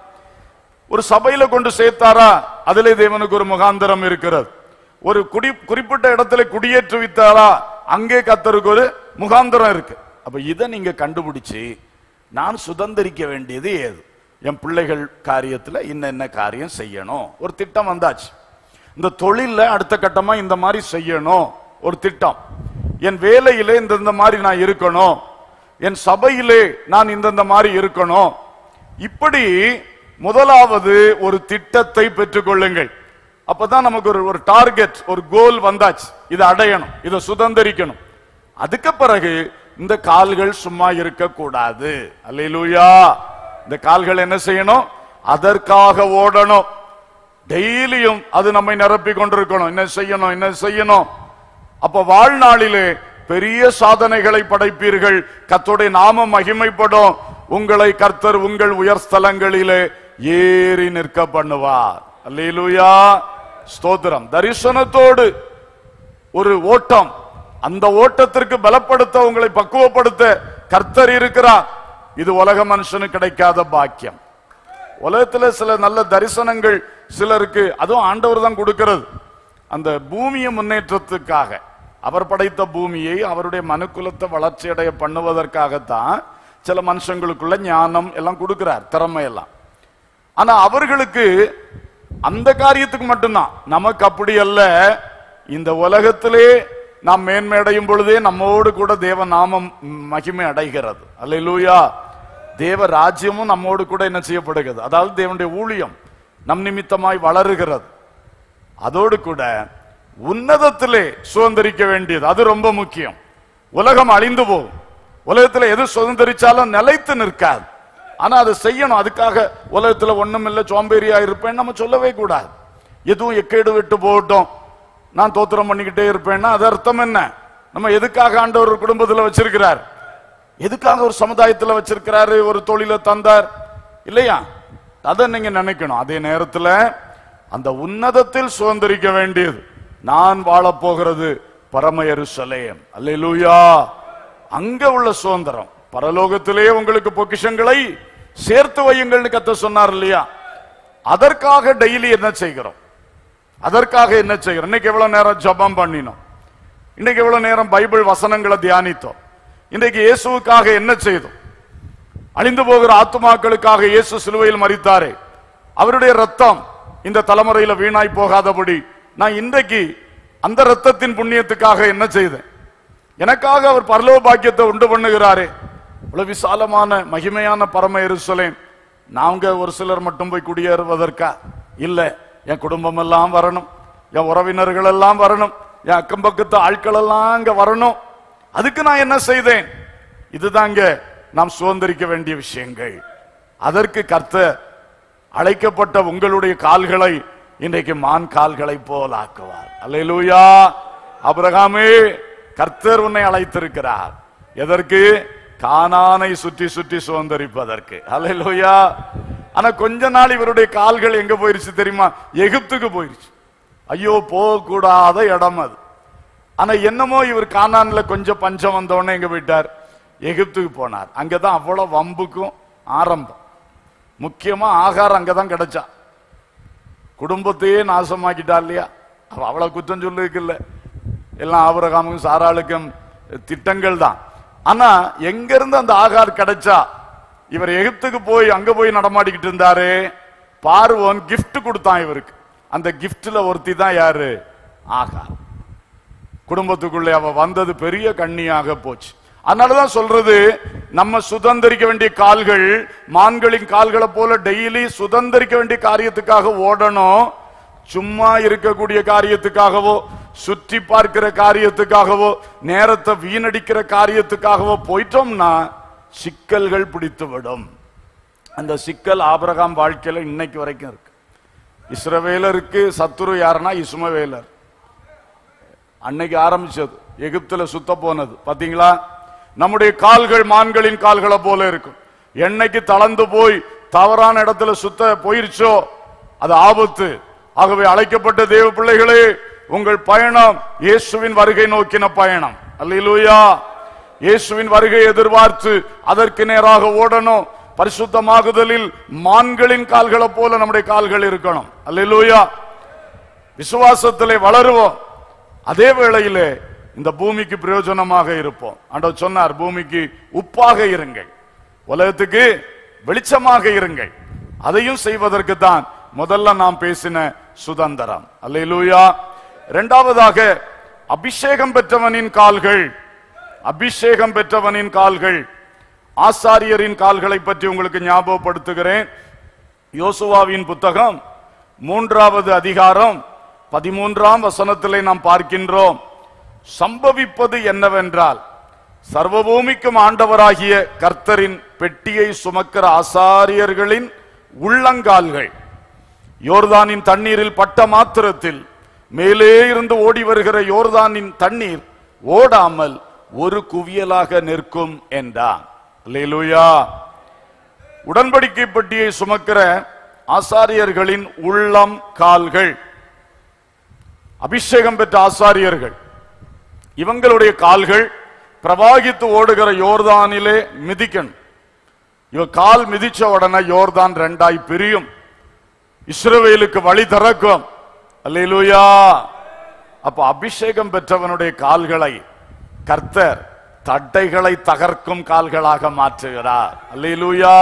Speaker 1: ஒரு சபையில கொண்டு சேர்த்தாரா அதிலே தேவனுக்கு ஒரு முகாந்திரம் இருக்கிறது ஒரு குடி குறிப்பிட்ட இடத்துல குடியேற்றுவித்தாரா அங்கே கத்தருக்கு ஒரு முகாந்திரம் இருக்கு அப்ப இதை நீங்க கண்டுபிடிச்சு நான் சுதந்திரிக்க வேண்டியது ஏது என் பிள்ளைகள் காரியத்துல இன்ன என்ன காரியம் செய்யணும் ஒரு திட்டம் வந்தாச்சு இந்த தொழில்ல அடுத்த கட்டமா இந்த மாதிரி செய்யணும் ஒரு திட்டம் என் வேலையிலே இந்த இந்த மாதிரி நான் இருக்கணும் என் சபையிலே நான் இந்தந்த மாதிரி இருக்கணும் இப்படி முதலாவது ஒரு திட்டத்தை பெற்றுக்கொள்ளுங்கள் அப்பதான் நமக்கு ஒரு ஒரு டார்கெட் ஒரு கோல் வந்தாச்சு இதை அடையணும் இதை சுதந்திரிக்கணும் அதுக்கு பிறகு இந்த கால்கள் சும்மா இருக்கக்கூடாது அல்லேலூயா இந்த கால்கள் என்ன செய்யணும் அதற்காக ஓடணும் டெய்லியும் அது நம்மை நிரப்பி கொண்டிருக்கணும் என்ன செய்யணும் என்ன செய்யணும் அப்ப வாழ்நாளிலே பெரிய சாதனைகளை படைப்பீர்கள் கர்த்தருடைய நாமம் மகிமைப்படும் உங்களை கர்த்தர் உங்கள் உயர் ஸ்தலங்களிலே ஏறி நிற்க பண்ணுவார் அல்லேலூயா ஸ்தோத்திரம் தரிசனத்தோடு ஒரு ஓட்டம் அந்த ஓட்டத்திற்கு பலப்படுத்த உங்களை பக்குவப்படுத்த கர்த்தர் இருக்கிறார் இது உலக மனுஷனுக்கு கிடைக்காத பாக்கியம் உலகத்துல சில நல்ல தரிசனங்கள் சிலருக்கு அதுவும் ஆண்டவர் தான் கொடுக்கிறது அந்த பூமியை முன்னேற்றத்துக்காக அவர் படைத்த பூமியை அவருடைய மனுக்குலத்தை வளர்ச்சி அடைய பண்ணுவதற்காகத்தான் சில மனுஷங்களுக்குள்ள ஞானம் எல்லாம் கொடுக்கிறார் திறமை எல்லாம் ஆனா அவர்களுக்கு அந்த காரியத்துக்கு மட்டும்தான் நமக்கு அப்படி அல்ல இந்த உலகத்திலே நாம் மேன்மை அடையும் பொழுதே நம்மோடு கூட தேவ நாமம் மகிமை அடைகிறது அல்லேலூயா தேவ ராஜ்யமும் நம்மோடு கூட என்ன செய்யப்படுகிறது அதாவது தேவனுடைய ஊழியம் நம் நிமித்தமாய் வளருகிறது அதோடு கூட உன்னதத்திலே சுதந்திரிக்க வேண்டியது அது ரொம்ப முக்கியம் உலகம் அழிந்து போகும் உலகத்துல எது சுதந்திரிச்சாலும் நிலைத்து நிற்காது ஆனா அதை செய்யணும் அதுக்காக உலகத்துல ஒண்ணும் இல்ல சோம்பேறியா இருப்பேன் நம்ம சொல்லவே கூடாது எதுவும் எக்கேடு விட்டு போகட்டும் நான் தோத்திரம் பண்ணிக்கிட்டே இருப்பேன்னா அது அர்த்தம் என்ன நம்ம எதுக்காக ஆண்டவர் ஒரு குடும்பத்துல வச்சிருக்கிறார் எதுக்காக ஒரு சமுதாயத்துல வச்சிருக்கிறாரு ஒரு தொழிலை தந்தார் இல்லையா அதை நீங்க நினைக்கணும் அதே நேரத்துல அந்த உன்னதத்தில் சுதந்திரிக்க வேண்டியது நான் வாழப் போகிறது பரம எருசலேம் அல்லேலூயா அங்க உள்ள சுதந்திரம் பரலோகத்திலே உங்களுக்கு பொக்கிஷங்களை சேர்த்து வையுங்கள்னு கத்த சொன்னார் இல்லையா அதற்காக டெய்லி என்ன செய்கிறோம் அதற்காக என்ன செய்கிறோம் இன்னைக்கு எவ்வளவு நேரம் ஜெபம் பண்ணினோம் இன்னைக்கு எவ்வளவு நேரம் பைபிள் வசனங்களை தியானித்தோம் இன்னைக்கு இயேசுவுக்காக என்ன செய்தோம் அழிந்து போகிற ஆத்துமாக்களுக்காக இயேசு சிலுவையில் மரித்தாரே அவருடைய ரத்தம் இந்த தலைமுறையில வீணாய் போகாதபடி நான் இன்றைக்கு அந்த ரத்தத்தின் புண்ணியத்துக்காக என்ன செய்தேன் எனக்காக அவர் பரலோக பாக்கியத்தை உண்டு பண்ணுகிறாரே இவ்வளவு விசாலமான மகிமையான பரம எருசலேம் நாங்க ஒரு சிலர் மட்டும் போய் குடியேறுவதற்கா இல்ல என் குடும்பம் எல்லாம் வரணும் என் உறவினர்கள் எல்லாம் வரணும் என் அக்கம் பக்கத்து ஆட்கள் எல்லாம் அங்க வரணும் அதுக்கு நான் என்ன செய்தேன் இதுதாங்க நாம் சுதந்திரிக்க வேண்டிய விஷயங்கள் அதற்கு கர்த்தர் அழைக்கப்பட்ட உங்களுடைய கால்களை இன்றைக்கு மான் கால்களை போல் ஆக்குவார் அல்லேலூயா அபிரகாமே கர்த்தர் உன்னை அழைத்திருக்கிறார் எதற்கு கானானை சுற்றி சுற்றி சுதந்திரிப்பதற்கு அல்லேலூயா ஆனா கொஞ்ச நாள் இவருடைய கால்கள் எங்க போயிருச்சு தெரியுமா எகிப்துக்கு போயிருச்சு ஐயோ போகக்கூடாத இடம் அது ஆனா என்னமோ இவர் கானான்ல கொஞ்சம் பஞ்சம் வந்தோடனே எங்க போயிட்டார் எகிப்துக்கு போனார் அங்கதான் அவ்வளவு வம்புக்கும் ஆரம்பம் முக்கியமா ஆகாரம் அங்கதான் கிடைச்சா குடும்பத்தையே நாசமாக்கிட்டா இல்லையா அவ அவ்வளவு குற்றம் சொல்லுக்கு இல்ல எல்லாம் ஆபரகாமுக்கும் சாராளுக்கும் திட்டங்கள் தான் ஆனா எங்க இருந்து அந்த ஆகார் கிடைச்சா இவர் எகிப்துக்கு போய் அங்க போய் நடமாடிக்கிட்டு இருந்தாரு பார்வோன் gift கொடுத்தான் இவருக்கு அந்த கிஃப்ட்ல ஒருத்தி தான் யாரு ஆகார் குடும்பத்துக்குள்ளே அவ வந்தது பெரிய கண்ணியாக போச்சு அதனாலதான் சொல்றது நம்ம சுதந்திரிக்க வேண்டிய கால்கள் மான்களின் கால்களை போல டெய்லி சுதந்திரிக்க வேண்டிய காரியத்துக்காக ஓடணும் சும்மா இருக்கக்கூடிய காரியத்துக்காகவோ சுற்றி பார்க்கிற காரியத்துக்காகவோ நேரத்தை வீணடிக்கிற காரியத்துக்காகவோ போயிட்டோம்னா சிக்கல்கள் பிடித்து விடும் அந்த சிக்கல் ஆபிரகாம் வாழ்க்கையில இன்னைக்கு வரைக்கும் இருக்கு இஸ்ரவேலருக்கு சத்துரு யாருன்னா இஸ்மவேலர் அன்னைக்கு ஆரம்பிச்சது எகிப்துல சுத்த போனது பாத்தீங்களா நம்முடைய கால்கள் மான்களின் கால்களை போல இருக்கும் என்னைக்கு தளர்ந்து போய் தவறான இடத்துல சுத்த போயிருச்சோ அது ஆபத்து ஆகவே அழைக்கப்பட்ட தேவ பிள்ளைகளே உங்கள் பயணம் இயேசுவின் வருகை நோக்கின பயணம் அல்லேலூயா இயேசுவின் வருகை எதிர்பார்த்து அதற்கு நேராக ஓடணும் பரிசுத்தமாகுதலில் மான்களின் கால்களை போல நம்முடைய கால்கள் இருக்கணும் அல்லேலூயா விசுவாசத்திலே வளருவோம் அதே வேளையிலே இந்த பூமிக்கு பிரயோஜனமாக இருப்போம் ஆண்டவர் சொன்னார் பூமிக்கு உப்பாக இருங்கள் உலகத்துக்கு வெளிச்சமாக இருங்கள் அதையும் செய்வதற்கு தான் முதல்ல நாம் பேசின சுதந்திரம் அல்லேலூயா இரண்டாவதாக அபிஷேகம் பெற்றவனின் கால்கள் அபிஷேகம் பெற்றவனின் கால்கள் ஆசாரியரின் கால்களை பற்றி உங்களுக்கு ஞாபகப்படுத்துகிறேன் யோசுவாவின் புத்தகம் மூன்றாவது அதிகாரம் பதிமூன்றாம் வசனத்திலே நாம் பார்க்கின்றோம் சம்பவிப்பது என்னவென்றால் சர்வபூமிக்கும் ஆண்டவராகிய கர்த்தரின் பெட்டியை சுமக்கிற ஆசாரியர்களின் உள்ளங்கால்கள் யோர்தானின் தண்ணீரில் பட்ட மாத்திரத்தில் மேலே இருந்து ஓடி வருகிற யோர்தானின் தண்ணீர் ஓடாமல் ஒரு குவியலாக நிற்கும் என்றான் அல்லேலூயா உடன்படிக்கை பட்டியை சுமக்கிற ஆசாரியர்களின் உள்ளம் கால்கள் அபிஷேகம் பெற்ற ஆசாரியர்கள் இவங்களுடைய கால்கள் பிரவாகித்து ஓடுகிற யோர்தானிலே மிதிக்கணும் இவ கால் மிதிச்ச உடனே யோர்தான் ரெண்டாய் பிரியும் இஸ்ரவேலுக்கு வழி திறக்கும் அல்லேலூயா அப்ப அபிஷேகம் பெற்றவனுடைய கால்களை கர்த்தர் தட்டைகளை தகர்க்கும் கால்களாக மாற்றுகிறார் அல்லேலூயா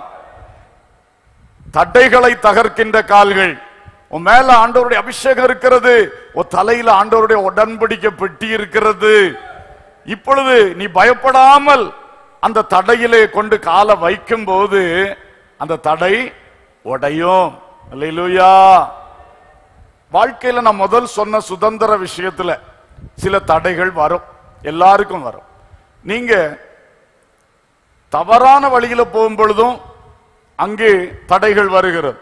Speaker 1: தட்டைகளை தகர்க்கின்ற கால்கள் உன் மேல ஆண்டவருடைய அபிஷேகம் இருக்கிறது உன் தலையில ஆண்டவருடைய உடன்படிக்கை பெட்டி இருக்கிறது இப்பொழுது நீ பயப்படாமல் அந்த தடையிலே கொண்டு காலை வைக்கும் போது அந்த தடை உடையும் அல்லேலூயா வாழ்க்கையில நான் முதல் சொன்ன சுதந்திர விஷயத்துல சில தடைகள் வரும் எல்லாருக்கும் வரும் நீங்க தவறான வழியில போகும் பொழுதும் அங்கே தடைகள் வருகிறது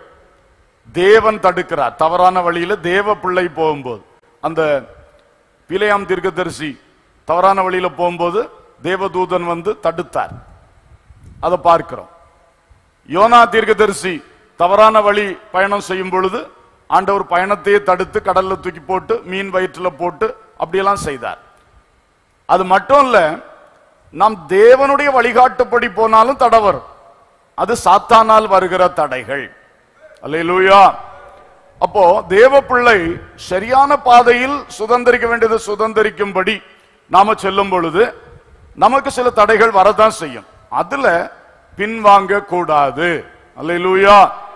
Speaker 1: தேவன் தடுக்கிறார் தவறான வழியில தேவ பிள்ளை போகும்போது அந்த பிழையாம் தீர்க்கதரிசி தவறான வழியில போகும்போது தேவதூதன் வந்து தடுத்தார் அதை பார்க்கிறோம் யோனா தீர்க்கதரிசி தவறான வழி பயணம் செய்யும் பொழுது ஆண்டவர் பயணத்தையே தடுத்து கடல்ல தூக்கி போட்டு மீன் வயிற்றுல போட்டு அப்படியெல்லாம் செய்தார் அது மட்டும் இல்ல நாம் தேவனுடைய வழிகாட்டுப்படி போனாலும் தடை வரும் அது சாத்தானால் வருகிற தடைகள் அல்லேலூயா அப்போ தேவ பிள்ளை சரியான பாதையில் சுதந்திரிக்க வேண்டியது சுதந்திரிக்கும்படி நாம செல்லும் பொழுது நமக்கு சில தடைகள் வரதான் செய்யும் அதுல பின்வாங்க கூடாது அல்லேலூயா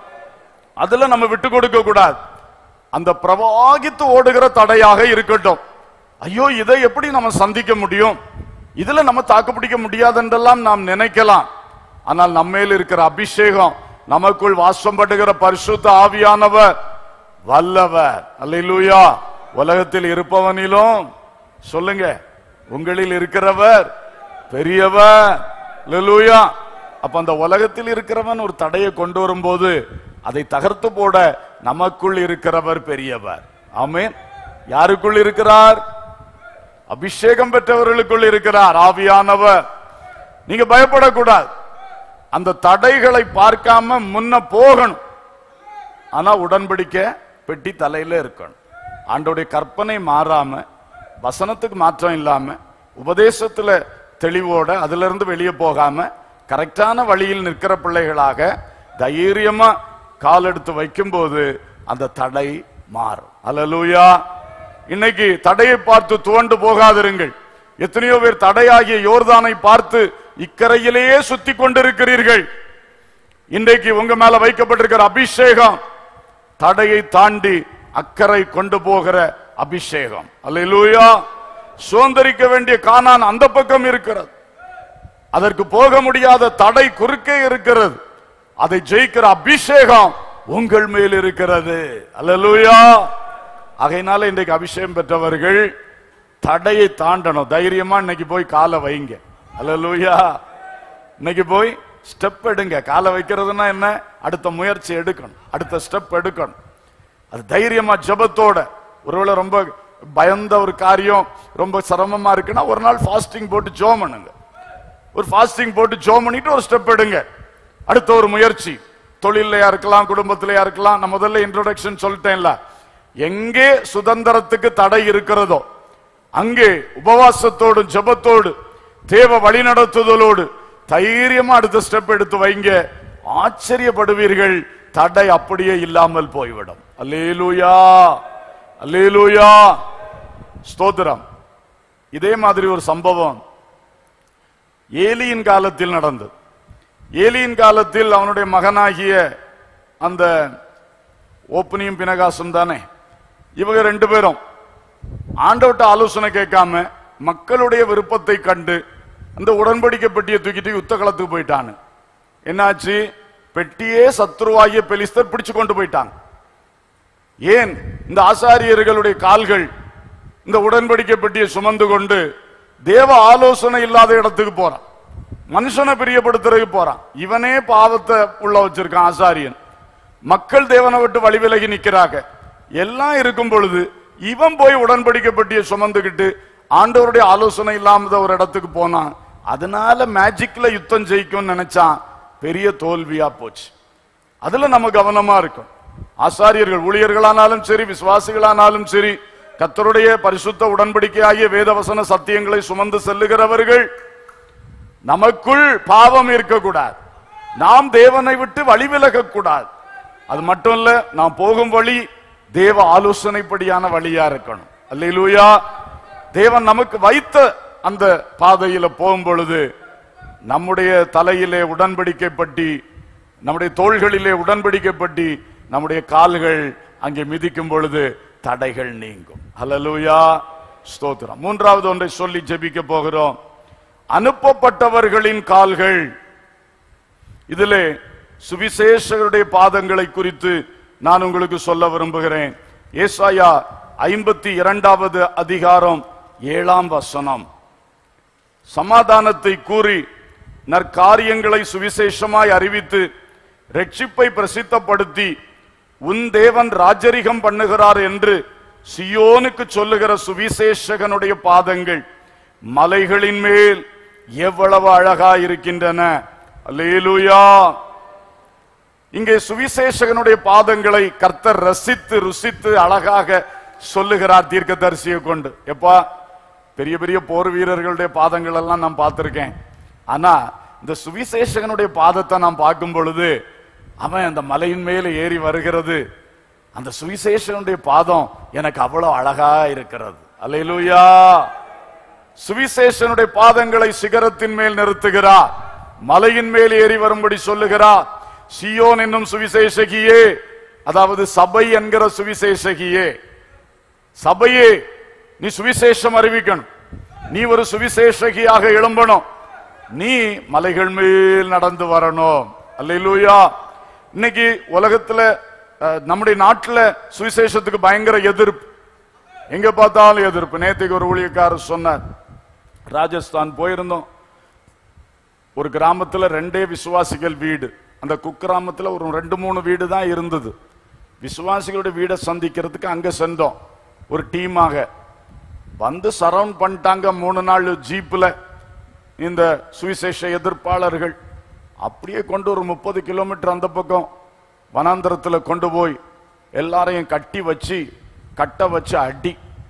Speaker 1: அதுல நம்ம விட்டு கொடுக்க கூடாது அந்த பிரவாகித்து ஓடுகிற தடையாக இருக்கட்டும் ஐயோ இதை எப்படி நம்ம சந்திக்க முடியும் இதுல நம்ம தாக்கு பிடிக்க முடியாதென்றெல்லாம் நாம் நினைக்கலாம் ஆனால் நம்மேல் இருக்கிற அபிஷேகம் நமக்குள் வாசம் படுகிற பரிசுத்த ஆவியானவர் வல்லவர் அல்லேலூயா உலகத்தில் இருப்பவனிலும் சொல்லுங்க உங்களில் இருக்கிறவர் பெரியவர் அல்லேலூயா அப்ப அந்த உலகத்தில் இருக்கிறவன் ஒரு தடையை கொண்டு வரும்போது அதை தகர்த்து போட நமக்குள் இருக்கிறவர் பெரியவர் ஆமென் யாருக்குள் இருக்கிறார் அபிஷேகம் பெற்றவர்களுக்குள் இருக்கிறார் ஆவியானவர் நீங்க பயப்படக்கூடாது அந்த தடைகளை பார்க்காம முன்ன போகணும் ஆனா உடன்படிக்கை பெட்டி தலையில இருக்கணும் ஆண்டோடைய கற்பனை மாறாம வசனத்துக்கு மாற்றம் இல்லாம உபதேசத்துல தெளிவோட அதுல இருந்து வெளியே போகாம கரெக்டான வழியில் நிற்கிற பிள்ளைகளாக தைரியமா கால் எடுத்து வைக்கும்போது அந்த தடை மாறும் அல்லேலூயா இன்னைக்கு தடையை பார்த்து துவண்டு போகாதிருங்கள் எத்தனையோ பேர் தடையாகிய யோர்தானை பார்த்து இக்கரையிலேயே சுத்தி கொண்டிருக்கிறீர்கள் இன்றைக்கு உங்க மேல வைக்கப்பட்டிருக்கிற அபிஷேகம் தடையை தாண்டி அக்கறை கொண்டு போகிற அபிஷேகம் அல்லேலூயா சுதந்திரிக்க வேண்டிய கானான் அந்த பக்கம் இருக்கிறது அதற்கு போக முடியாத தடை குறுக்கே இருக்கிறது அதை ஜெயிக்கிற அபிஷேகம் உங்கள் மேல் இருக்கிறது அல்லேலூயா ஆகையினால இன்றைக்கு அபிஷேகம் பெற்றவர்கள் தடையை தாண்டணும் தைரியமா இன்னைக்கு போய் காலை வைங்க அல்லேலூயா இன்னைக்கு போய் ஸ்டெப் எடுங்க காலை வைக்கிறதுனா என்ன அடுத்த முயற்சி எடுக்கணும் அடுத்த ஸ்டெப் எடுக்கணும் அது தைரியமா ஜெபத்தோட ஒருவேளை ரொம்ப பயந்த ஒரு காரியம் ரொம்ப சிரமமா இருக்குன்னா ஒரு நாள் ஃபாஸ்டிங் போட்டு ஜோம் பண்ணுங்க ஒரு ஃபாஸ்டிங் போட்டு ஜோம் பண்ணிட்டு ஒரு ஸ்டெப் எடுங்க அடுத்த ஒரு முயற்சி தொழிலையா இருக்கலாம் குடும்பத்திலயா இருக்கலாம் நான் முதல்ல இன்ட்ரோடக்ஷன் சொல்லிட்டேன்ல எங்கே சுதந்திரத்துக்கு தடை இருக்கிறதோ அங்கே உபவாசத்தோடு ஜெபத்தோடு தேவ வழிநடத்துதலோடு தைரியமா அடுத்த ஸ்டெப் எடுத்து வைங்க ஆச்சரியப்படுவீர்கள் தடை அப்படியே இல்லாமல் போய்விடும் அல்லேலூயா அல்லேலூயா ஸ்தோத்திரம் இதே மாதிரி ஒரு சம்பவம் ஏலியின் காலத்தில் நடந்தது ஏலியின் காலத்தில் அவனுடைய மகனாகிய அந்த ஓப்பனியும் பினகாசும் தானே இவங்க ரெண்டு பேரும் ஆண்டவட்ட ஆலோசனை கேட்காம மக்களுடைய விருப்பத்தை கண்டு அந்த உடன்படிக்கை பெட்டியை தூக்கிட்டு யுத்த களத்துக்கு போயிட்டானு என்னாச்சு பெட்டியே சத்ருவாகிய பெலிஸ்தர் பிடிச்சு கொண்டு போயிட்டாங்க ஏன் இந்த ஆசாரியர்களுடைய கால்கள் இந்த உடன்படிக்கை பெட்டியை சுமந்து கொண்டு தேவ ஆலோசனை இல்லாத இடத்துக்கு போறான் மனுஷனை பிரியப்படுத்துறதுக்கு போறான் இவனே பாவத்தை உள்ள வச்சிருக்கான் ஆசாரியன் மக்கள் தேவனை விட்டு வழி விலகி நிக்கிறாங்க எல்லாம் இருக்கும் பொழுது இவன் போய் உடன்படிக்கை பெட்டியை சுமந்துக்கிட்டு ஆண்டவருடைய ஆலோசனை இல்லாமத ஒரு இடத்துக்கு போனான் அதனால மேஜிக்ல யுத்தம் ஜெயிக்கும்னு நினைச்சான் பெரிய தோல்வியா போச்சு அதுல நம்ம கவனமா இருக்கும் ஆசாரியர்கள் ஊழியர்களானாலும் சரி விசுவாசிகளானாலும் சரி கத்தருடைய பரிசுத்த உடன்படிக்கையாகிய வேதவசன சத்தியங்களை சுமந்து செல்லுகிறவர்கள் நமக்குள் பாவம் இருக்கக்கூடாது நாம் தேவனை விட்டு வழி விலகக் கூடாது அது மட்டும் இல்ல நாம் போகும் வழி தேவ ஆலோசனைப்படியான வழியா இருக்கணும் அல்லேலூயா தேவன் நமக்கு வைத்த அந்த பாதையில போகும் பொழுது நம்முடைய தலையிலே உடன்படிக்கை பட்டி நம்முடைய தோள்களிலே உடன்படிக்கை பட்டி நம்முடைய கால்கள் அங்கே மிதிக்கும் பொழுது தடைகள் நீங்கும் ஹalleluya ஸ்தோத்திரம் மூன்றாவது ஒன்றை சொல்லி ஜெபிக்க போகிறோம் அனுப்பப்பட்டவர்களின் கால்கள் இதிலே சுவிசேஷருடைய பாதங்களை குறித்து நான் உங்களுக்கு சொல்ல விரும்புகிறேன் ஏசாயா ஐம்பத்தி இரண்டாவது அதிகாரம் ஏழாம் வசனம் சமாதானத்தை கூறி நற்காரியங்களை சுவிசேஷமாய் அறிவித்து ரட்சிப்பை பிரசித்தப்படுத்தி உன் தேவன் ராஜரிகம் பண்ணுகிறார் என்று சியோனுக்கு சொல்லுகிற சுவிசேஷகனுடைய பாதங்கள் மலைகளின் மேல் எவ்வளவு அழகா இருக்கின்றன அல்லேலூயா இங்கே சுவிசேஷகனுடைய பாதங்களை கர்த்தர் ரசித்து ருசித்து அழகாக சொல்லுகிறார் தீர்க்கதரிசியை கொண்டு எப்பா பெரிய பெரிய போர் வீரர்களுடைய பாதங்கள் எல்லாம் நான் பார்த்திருக்கேன் ஆனா இந்த சுவிசேஷகனுடைய பாதத்தை நான் பார்க்கும் பொழுது அவன் அந்த மலையின் மேல ஏறி வருகிறது அந்த சுவிசேஷகனுடைய பாதம் எனக்கு அவ்வளவு அழகா இருக்கிறது அல்லேலூயா சுவிசேஷனுடைய பாதங்களை சிகரத்தின் மேல் நிறுத்துகிறார் மலையின் மேல் ஏறி வரும்படி சொல்லுகிறார் சியோன் என்னும் சுவிசேஷகியே அதாவது சபை என்கிற சுவிசேஷகியே சபையே நீ சுவிசேஷம் அறிவிக்கணும் நீ ஒரு சுவிசேஷகியாக எழும்பணும் நீ மலைகள் மேல் நடந்து வரணும் அல்லேலூயா இன்னைக்கு உலகத்துல அஹ், நம்முடைய நாட்டுல சுவிசேஷத்துக்கு பயங்கர எதிர்ப்பு எங்க பார்த்தாலும் எதிர்ப்பு நேத்துக்கு ஒரு ஊழியக்காரர் சொன்னார் ராஜஸ்தான் போயிருந்தோம் ஒரு கிராமத்துல ரெண்டே விசுவாசிகள் வீடு அந்த குக்கிராமத்துல ஒரு ரெண்டு மூணு வீடு தான் இருந்தது விசுவாசிகளுடைய வீடை சந்திக்கிறதுக்கு அங்க சென்றோம் ஒரு டீமாக வந்து சரவுண்ட் பண்ணிட்டாங்க மூணு நாள் ஜீப்ல இந்த சுவிசேஷ எதிர்ப்பாளர்கள் அப்படியே கொண்டு ஒரு முப்பது கிலோமீட்டர் அந்த பக்கம் வனாந்தரத்துல கொண்டு போய் எல்லாரையும் கட்டி வச்சு கட்ட வச்சு அடி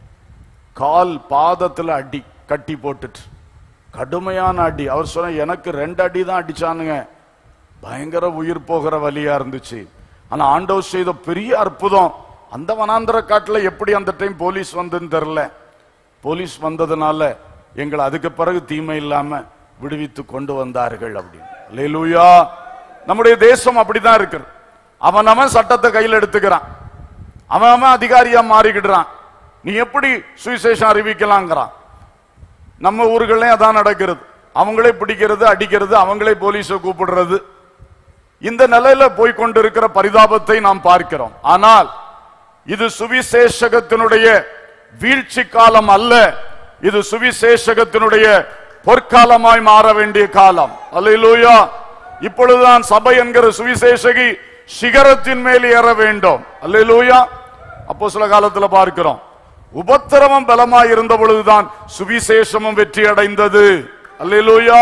Speaker 1: கால் பாதத்துல அடி கட்டி போட்டுட்டு கடுமையான அடி அவர் சொன்ன எனக்கு ரெண்டு அடி தான் அடிச்சானுங்க பயங்கர உயிர் போகிற வலியா இருந்துச்சு ஆனா ஆண்டவர் செய்த பெரிய அற்புதம் அந்த வனாந்தர காட்டுல எப்படி அந்த டைம் போலீஸ் வந்ததுன்னு தெரியல போலீஸ் வந்ததுனால எங்களை அதுக்கு பிறகு தீமை இல்லாம விடுவித்து கொண்டு வந்தார்கள் அப்படின்னு அல்லேலூயா நம்முடைய தேசம் அப்படிதான் இருக்கு அவன் அவன் சட்டத்தை கையில் எடுத்துக்கிறான் அவன் அவன் அதிகாரியா மாறிக்கிடுறான் நீ எப்படி சுவிசேஷம் அறிவிக்கலாங்கிறான் நம்ம ஊர்கள்லயும் அதான் நடக்கிறது அவங்களே பிடிக்கிறது அடிக்கிறது அவங்களே போலீஸை கூப்பிடுறது இந்த நிலையில போய் கொண்டிருக்கிற பரிதாபத்தை நாம் பார்க்கிறோம் ஆனால் இது சுவிசேஷகத்தினுடைய வீழ்ச்சி காலம் அல்ல இது சுவிசேஷகத்தினுடைய பொற்காலமாய் மாற வேண்டிய காலம் அல்லேலூயா இப்பொழுதுதான் சபை என்கிற சுவிசேஷகி சிகரத்தின் மேல் ஏற வேண்டும் அல்லேலூயா அப்போ சில காலத்துல பார்க்கிறோம் உபத்திரவம் பலமாய் இருந்த பொழுதுதான் சுவிசேஷமும் வெற்றி அடைந்தது அல்லேலூயா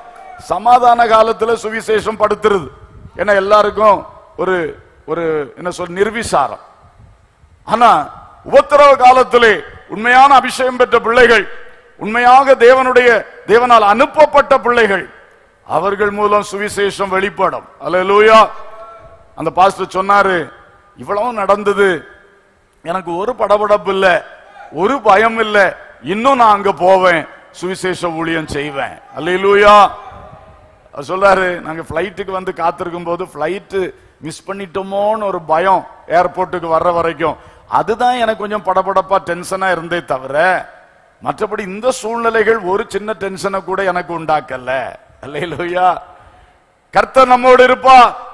Speaker 1: சமாதான காலத்துல சுவிசேஷம் படுத்துறது ஏன்னா எல்லாருக்கும் ஒரு ஒரு என்ன சொல் நிர்விசாரம் ஆனா உபத்திரவ காலத்திலே உண்மையான அபிஷேகம் பெற்ற பிள்ளைகள் உண்மையாக தேவனுடைய தேவனால் அனுப்பப்பட்ட பிள்ளைகள் அவர்கள் மூலம் சுவிசேஷம் வெளிப்படும் அல்லேலூயா அந்த பாஸ்டர் சொன்னாரு இவ்வளவு நடந்தது எனக்கு ஒரு படபடப்பு இல்ல ஒரு பயம் இல்ல இன்னும் நான் அங்க போவேன் சுவிசேஷ ஊழியம் செய்வேன் அல்லேலூயா அவர் சொல்றாரு நாங்க ஃப்ளைட்டுக்கு வந்து காத்திருக்கும் போது ஃப்ளைட்டு மிஸ் பண்ணிட்டோமோன்னு ஒரு பயம் ஏர்போர்ட்டுக்கு வர்ற வரைக்கும் அதுதான் எனக்கு கொஞ்சம் படபடப்பா டென்ஷனா இருந்தே தவிர மற்றபடி இந்த சூழ்நிலைகள் ஒரு சின்ன டென்ஷனை கூட எனக்கு உண்டாக்கல அல்லேலூயா கர்த்தர் நம்மோடு இருப்பா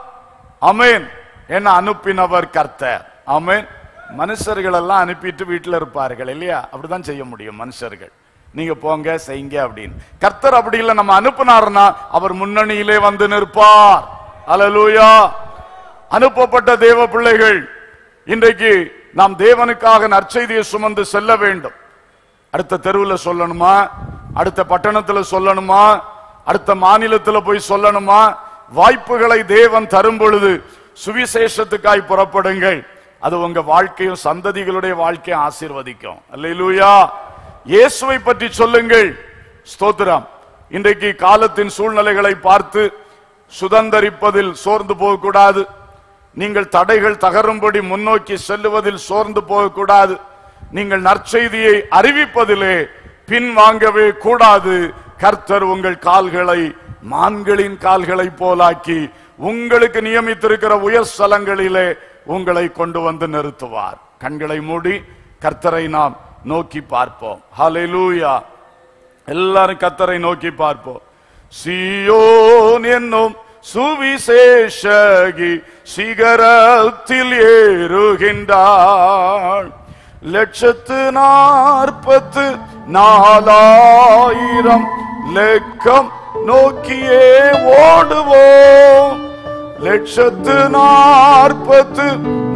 Speaker 1: அமேன் என்ன அனுப்பினவர் கர்த்தர் அமேன் மனுஷர்கள் எல்லாம் அனுப்பிட்டு வீட்டுல இருப்பார்கள் இல்லையா அப்படிதான் செய்ய முடியும் மனுஷர்கள் நீங்க போங்க செய்யுங்க அப்படின்னு கர்த்தர் அப்படி இல்லை நம்ம அனுப்புனாருன்னா அவர் முன்னணியிலே வந்து நிற்பார் அல்லேலூயா அனுப்பப்பட்ட தேவ பிள்ளைகள் இன்றைக்கு நாம் தேவனுக்காக நற்செய்தியை சுமந்து செல்ல வேண்டும் அடுத்த தெருவில் சொல்லணுமா அடுத்த பட்டணத்துல சொல்லணுமா அடுத்த மாநிலத்துல போய் சொல்லணுமா வாய்ப்புகளை தேவன் தரும் பொழுது சுவிசேஷத்துக்காய் புறப்படுங்கள் அது உங்க வாழ்க்கையும் சந்ததிகளுடைய வாழ்க்கையும் ஆசீர்வதிக்கும் அல்லேலூயா இயேசுவை பற்றி சொல்லுங்கள் ஸ்தோத்திரம் இன்றைக்கு காலத்தின் சூழ்நிலைகளை பார்த்து சுதந்தரிப்பதில் சோர்ந்து போகக்கூடாது நீங்கள் தடைகள் தகரும்படி முன்னோக்கி செல்லுவதில் சோர்ந்து போகக்கூடாது நீங்கள் நற்செய்தியை அறிவிப்பதிலே பின் வாங்கவே கூடாது கர்த்தர் உங்கள் கால்களை மான்களின் கால்களை போலாக்கி உங்களுக்கு நியமித்திருக்கிற உயர் ஸ்தலங்களிலே உங்களை கொண்டு வந்து நிறுத்துவார் கண்களை மூடி கர்த்தரை நாம் நோக்கி பார்ப்போம் ஹalleluya எல்லாரும் கர்த்தரை நோக்கி பார்ப்போம் சியோன் என்னும் சுவிசேஷகி சிகரத்தில் ஏறுகின்றாள் லட்சத்து நாற்பத்து நாலாயிரம் லெக்கம் நோக்கியே ஓடுவோம் லட்சத்து நாற்பத்து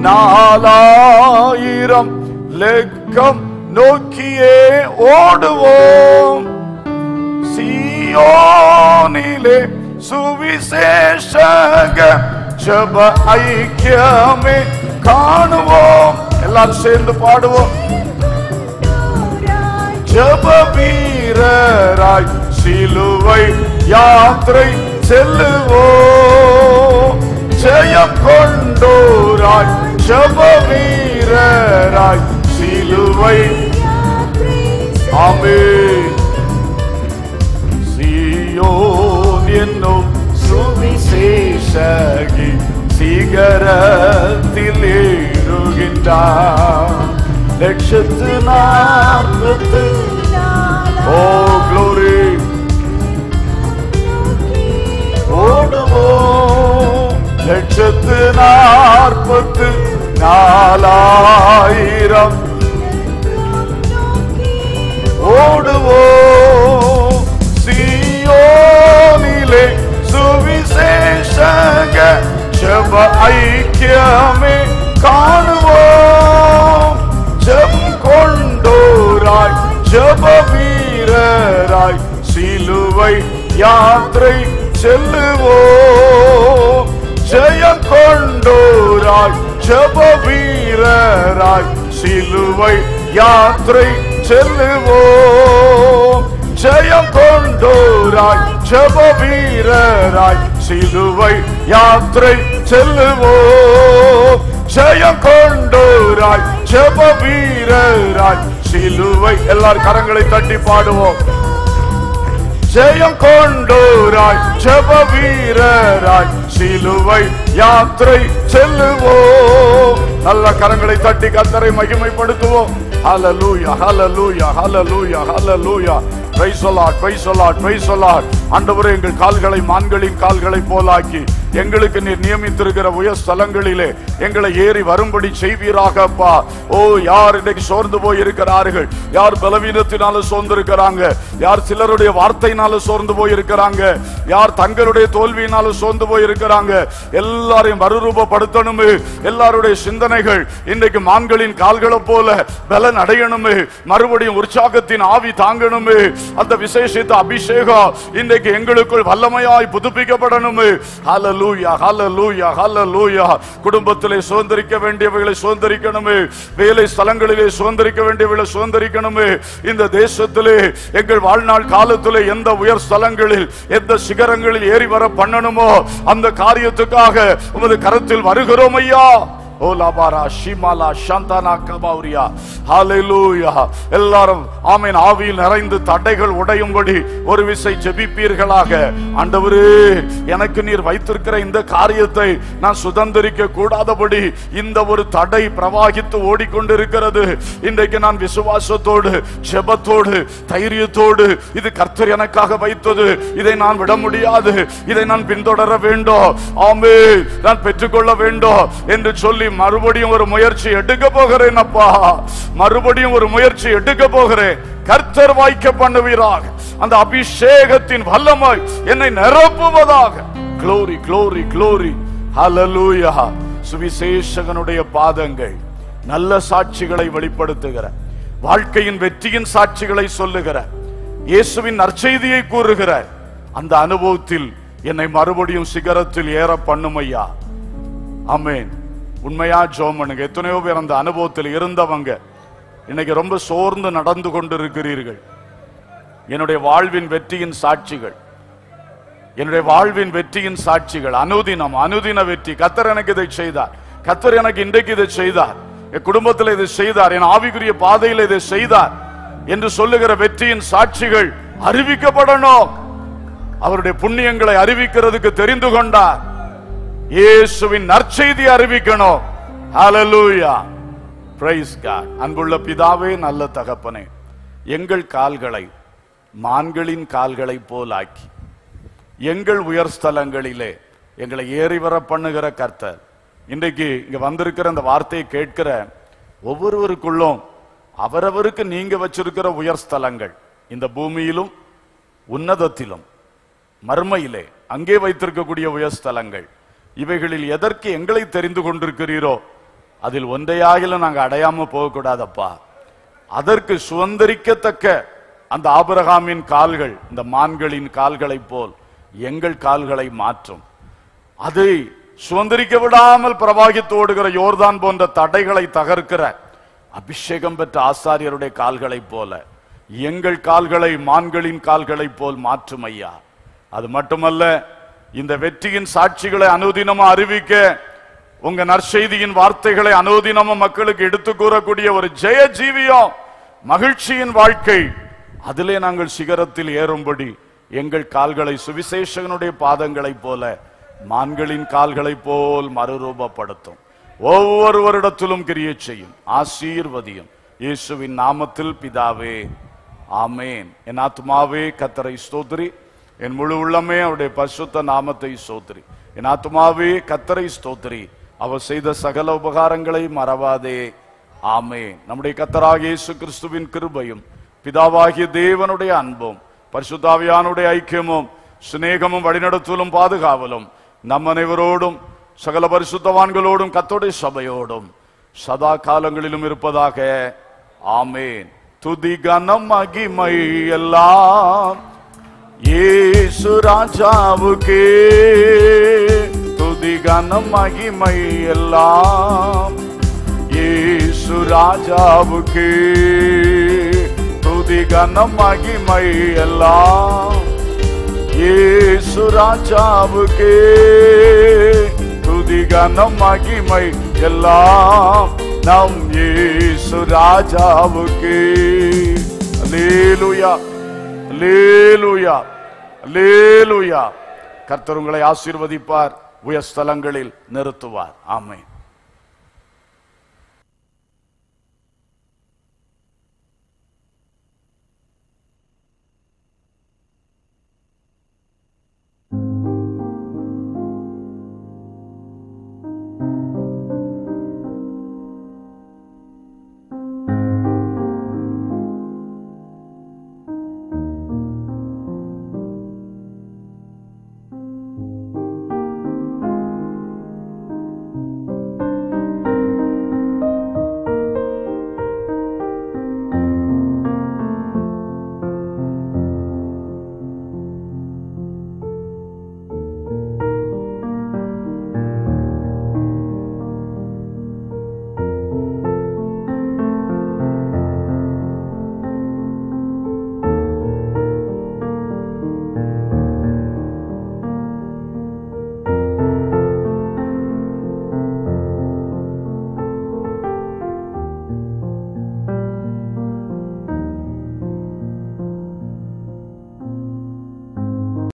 Speaker 1: நாலாயிரம் லெக்கம் நோக்கியே ஓடுவோம் சியோனிலே சுவிசேஷக ஜப ஐக்கியமே காணுவோம் எல்லாரும் சேர்ந்து பாடுவோம் ஜப வீரராய் சிலுவை யாத்திரை செல்லுவோம் ஜெயம் கொண்டோராய் ஜப வீரராய் சிலுவை ஆமென் சியோன் என்னும் சுவிசேஷகி சிகரத்தில் ஏறுகின்றார் லட்சத்து நாற்பத்து ஓ க்ளோரி ஓடுவோம் லட்சத்து நாற்பத்து நாலாயிரம் ஓடுவோம் சியோனிலே சுவிசேஷக ஜப ஐக்கியமே காணுவோம் ஜம் கொண்டோராய் ஜப வீரராய் சிலுவை யாத்திரை செல்லுவோம் ஜெயம் கொண்டோராய் ஜப வீரராய் சிலுவை யாத்திரை செல்லுவோம் ஜெயம் கொண்டோராய் ஜப வீரராய் சிலுவை யாத்திரை செல்லுவோம் ஜெயம் கொண்டோராய் ஜப வீரராய் சிலுவை எல்லார் கரங்களை தட்டி பாடுவோம் ஜெயம் கொண்டோராய் ஜப வீரராய் சிலுவை யாத்திரை செல்லுவோம் நல்ல கரங்களை தட்டி கத்தரை மகிமைப்படுத்துவோம் ஹalleluya ஹalleluya ஹalleluya ஹalleluya praise the lord praise the lord praise the lord ஆண்டவரே எங்கள் கால்களை மான்களின் கால்களை போலாக்கி எங்களுக்கு நீர் நியமித்திருக்கிற உயர் ஸ்தலங்களிலே எங்களை ஏறி வரும்படி செய்வீராக அப்பா ஓ யார் இன்னைக்கு சோர்ந்து போய் இருக்கிறார்கள் யார் பலவீனத்தினால சோர்ந்திருக்கிறாங்க யார் சிலருடைய வார்த்தையினால சோர்ந்து போய் இருக்கிறாங்க யார் தங்களுடைய தோல்வியினால சோர்ந்து போய் இருக்கிறாங்க எல்லாரையும் மறுரூபப்படுத்தணுமே எல்லாருடைய சிந்தனைகள் இன்றைக்கு மான்களின் கால்களை போல பலன் அடையணுமே மறுபடியும் உற்சாகத்தின் ஆவி தாங்கணுமே அந்த விசேஷித்த அபிஷேகம் இன்றைக்கு எங்களுக்குள் வல்லமையாய் புதுப்பிக்கப்படணுமே ஹalleluya ஹalleluya ஹalleluya குடும்பத்திலே சுதந்திரிக்க வேண்டியவைகளை சுதந்திரிக்கணுமே வேலை ஸ்தலங்களிலே சுதந்திரிக்க வேண்டியவைகளை சுதந்திரிக்கணுமே இந்த தேசத்திலே எங்கள் வாழ்நாள் காலத்திலே எந்த உயர் ஸ்தலங்களில் எந்த சிகரங்களில் ஏறி வர பண்ணணுமோ அந்த காரியத்துக்காக உமது கரத்தில் வருகிறோம் ஐயா ஓலாபாரா ஷிமாலா சந்தானா கபௌரியா ஹalleluya எல்லாரும் ஆமென் ஆவியில் நிறைந்து தடைகள் உடையும்படி ஒரு விசை ஜெபிப்பீர்களாக ஆண்டவரே எனக்கு நீர் வைத்திருக்கிற இந்த காரியத்தை நான் சுதந்திரிக்க கூடாதபடி இந்த ஒரு தடை பிரவாகித்து ஓடிக்கொண்டிருக்கிறது இன்றைக்கு நான் விசுவாசத்தோடு ஜெபத்தோடு தைரியத்தோடு இது கர்த்தர் எனக்காக வைத்தது இதை நான் விட முடியாது இதை நான் பின்தொடர வேண்டும் ஆமே நான் பெற்றுக்கொள்ள வேண்டும் என்று சொல்லி மறுபடியும் ஒரு முயற்சி எடுக்க போகிறேன் அப்பா மறுபடியும் ஒரு முயற்சி எடுக்க போகிறேன் கர்த்தர் வாய்க்க பண்ணுவீராக அந்த அபிஷேகத்தின் வல்லமாய் என்னை நிரப்புவதாக க்ளோரி க்ளோரி க்ளோரி ஹalleluya சுவிசேஷகனுடைய பாதங்கள் நல்ல சாட்சிகளை வெளிப்படுத்துகிற வாழ்க்கையின் வெற்றியின் சாட்சிகளை சொல்லுகிற இயேசுவின் நற்செய்தியை கூறுகிற அந்த அனுபவத்தில் என்னை மறுபடியும் சிகரத்தில் ஏற பண்ணும் ஐயா ஆமென் உண்மையா ஜோமனுங்க எத்தனையோ பேர் அந்த அனுபவத்தில் இருந்தவங்க இன்னைக்கு ரொம்ப சோர்ந்து நடந்து கொண்டிருக்கிறீர்கள் என்னுடைய வாழ்வின் வெற்றியின் சாட்சிகள் என்னுடைய வாழ்வின் வெற்றியின் சாட்சிகள் அனுதினம் அனுதின வெற்றி கத்தர் எனக்கு இதை செய்தார் கத்தர் எனக்கு இன்றைக்கு இதை செய்தார் என் குடும்பத்தில் இதை செய்தார் என் ஆவிக்குரிய பாதையில் இதை செய்தார் என்று சொல்லுகிற வெற்றியின் சாட்சிகள் அறிவிக்கப்படணும் அவருடைய புண்ணியங்களை அறிவிக்கிறதுக்கு தெரிந்து கொண்டார் இயேசுவின் நற்செய்தி அறிவிக்கணும் ஹalleluya praise god அன்புள்ள பிதாவே நல்ல தகப்பனே எங்கள் கால்களை மான்களின் கால்களைப் போலாக்கி எங்கள் உயர் ஸ்தலங்களிலே எங்களை ஏறி வர பண்ணுகிற கர்த்தர் இன்றைக்கு இங்க வந்திருக்கிற அந்த வார்த்தையை கேட்கிற ஒவ்வொருவருக்குள்ளும் அவரவருக்கு நீங்க வச்சிருக்கிற உயர் ஸ்தலங்கள் இந்த பூமியிலும் உன்னதத்திலும் மர்மையிலே அங்கே வைத்திருக்கக்கூடிய உயர் ஸ்தலங்கள் இவைகளில் எதற்கு எங்களை தெரிந்து கொண்டிருக்கிறீரோ அதில் ஒன்றையாகிலும் நாங்க அடையாம போகக்கூடாதப்பா அதற்கு சுதந்திரிக்கத்தக்க அந்த ஆபிரகாமின் கால்கள் இந்த மான்களின் கால்களைப் போல் எங்கள் கால்களை மாற்றும் அதை சுதந்திரிக்க விடாமல் பிரவாகித்து ஓடுகிற யோர்தான் போன்ற தடைகளை தகர்க்கிற அபிஷேகம் பெற்ற ஆசாரியருடைய கால்களைப் போல எங்கள் கால்களை மான்களின் கால்களைப் போல் மாற்றும் ஐயா அது மட்டுமல்ல இந்த வெற்றியின் சாட்சிகளை அனுதினமா அறிவிக்க உங்க நற்செய்தியின் வார்த்தைகளை அனுதினமும் மக்களுக்கு எடுத்து கூறக்கூடிய ஒரு ஜெய ஜீவியம் மகிழ்ச்சியின் வாழ்க்கை அதிலே நாங்கள் சிகரத்தில் ஏறும்படி எங்கள் கால்களை சுவிசேஷகனுடைய பாதங்களைப் போல மான்களின் கால்களைப் போல் மறுரூபப்படுத்தும் ஒவ்வொருவரிடத்திலும் கிரியை செய்யும் ஆசீர்வதியும் இயேசுவின் நாமத்தில் பிதாவே ஆமேன் என் ஆத்மாவே கத்தரை ஸ்தோத்திரி என் முழு உள்ளமே அவருடைய பரிசுத்த நாமத்தை ஸ்தோத்திரி என் ஆத்மாவே கத்தரை ஸ்தோத்திரி அவர் செய்த சகல உபகாரங்களை மறவாதே ஆமே நம்முடைய கத்தராகிய இயேசு கிறிஸ்துவின் கிருபையும் பிதாவாகிய தேவனுடைய அன்பும் பரிசுத்தாவியானுடைய ஐக்கியமும் சிநேகமும் வழிநடத்தலும் பாதுகாவலும் நம் அனைவரோடும் சகல பரிசுத்தவான்களோடும் கத்தோடைய சபையோடும் சதா காலங்களிலும் இருப்பதாக ஆமேன் துதி கனம் மகிமை எல்லாம் இயேசு ராஜாவுக்கே துதி கனம் மகிமை எல்லாம் இயேசு ராஜாவுக்கே துதி கனம் மகிமை எல்லாம் இயேசு ராஜாவுக்கே துதி கனம் மகிமை எல்லாம் நம் இயேசு ராஜாவுக்கே அல்லேலூயா அல்லேலூயா அல்லேலூயா கர்த்தர் உங்களை ஆசீர்வதிப்பார் உயர் ஸ்தலங்களில் நிறுத்துவார் ஆமென்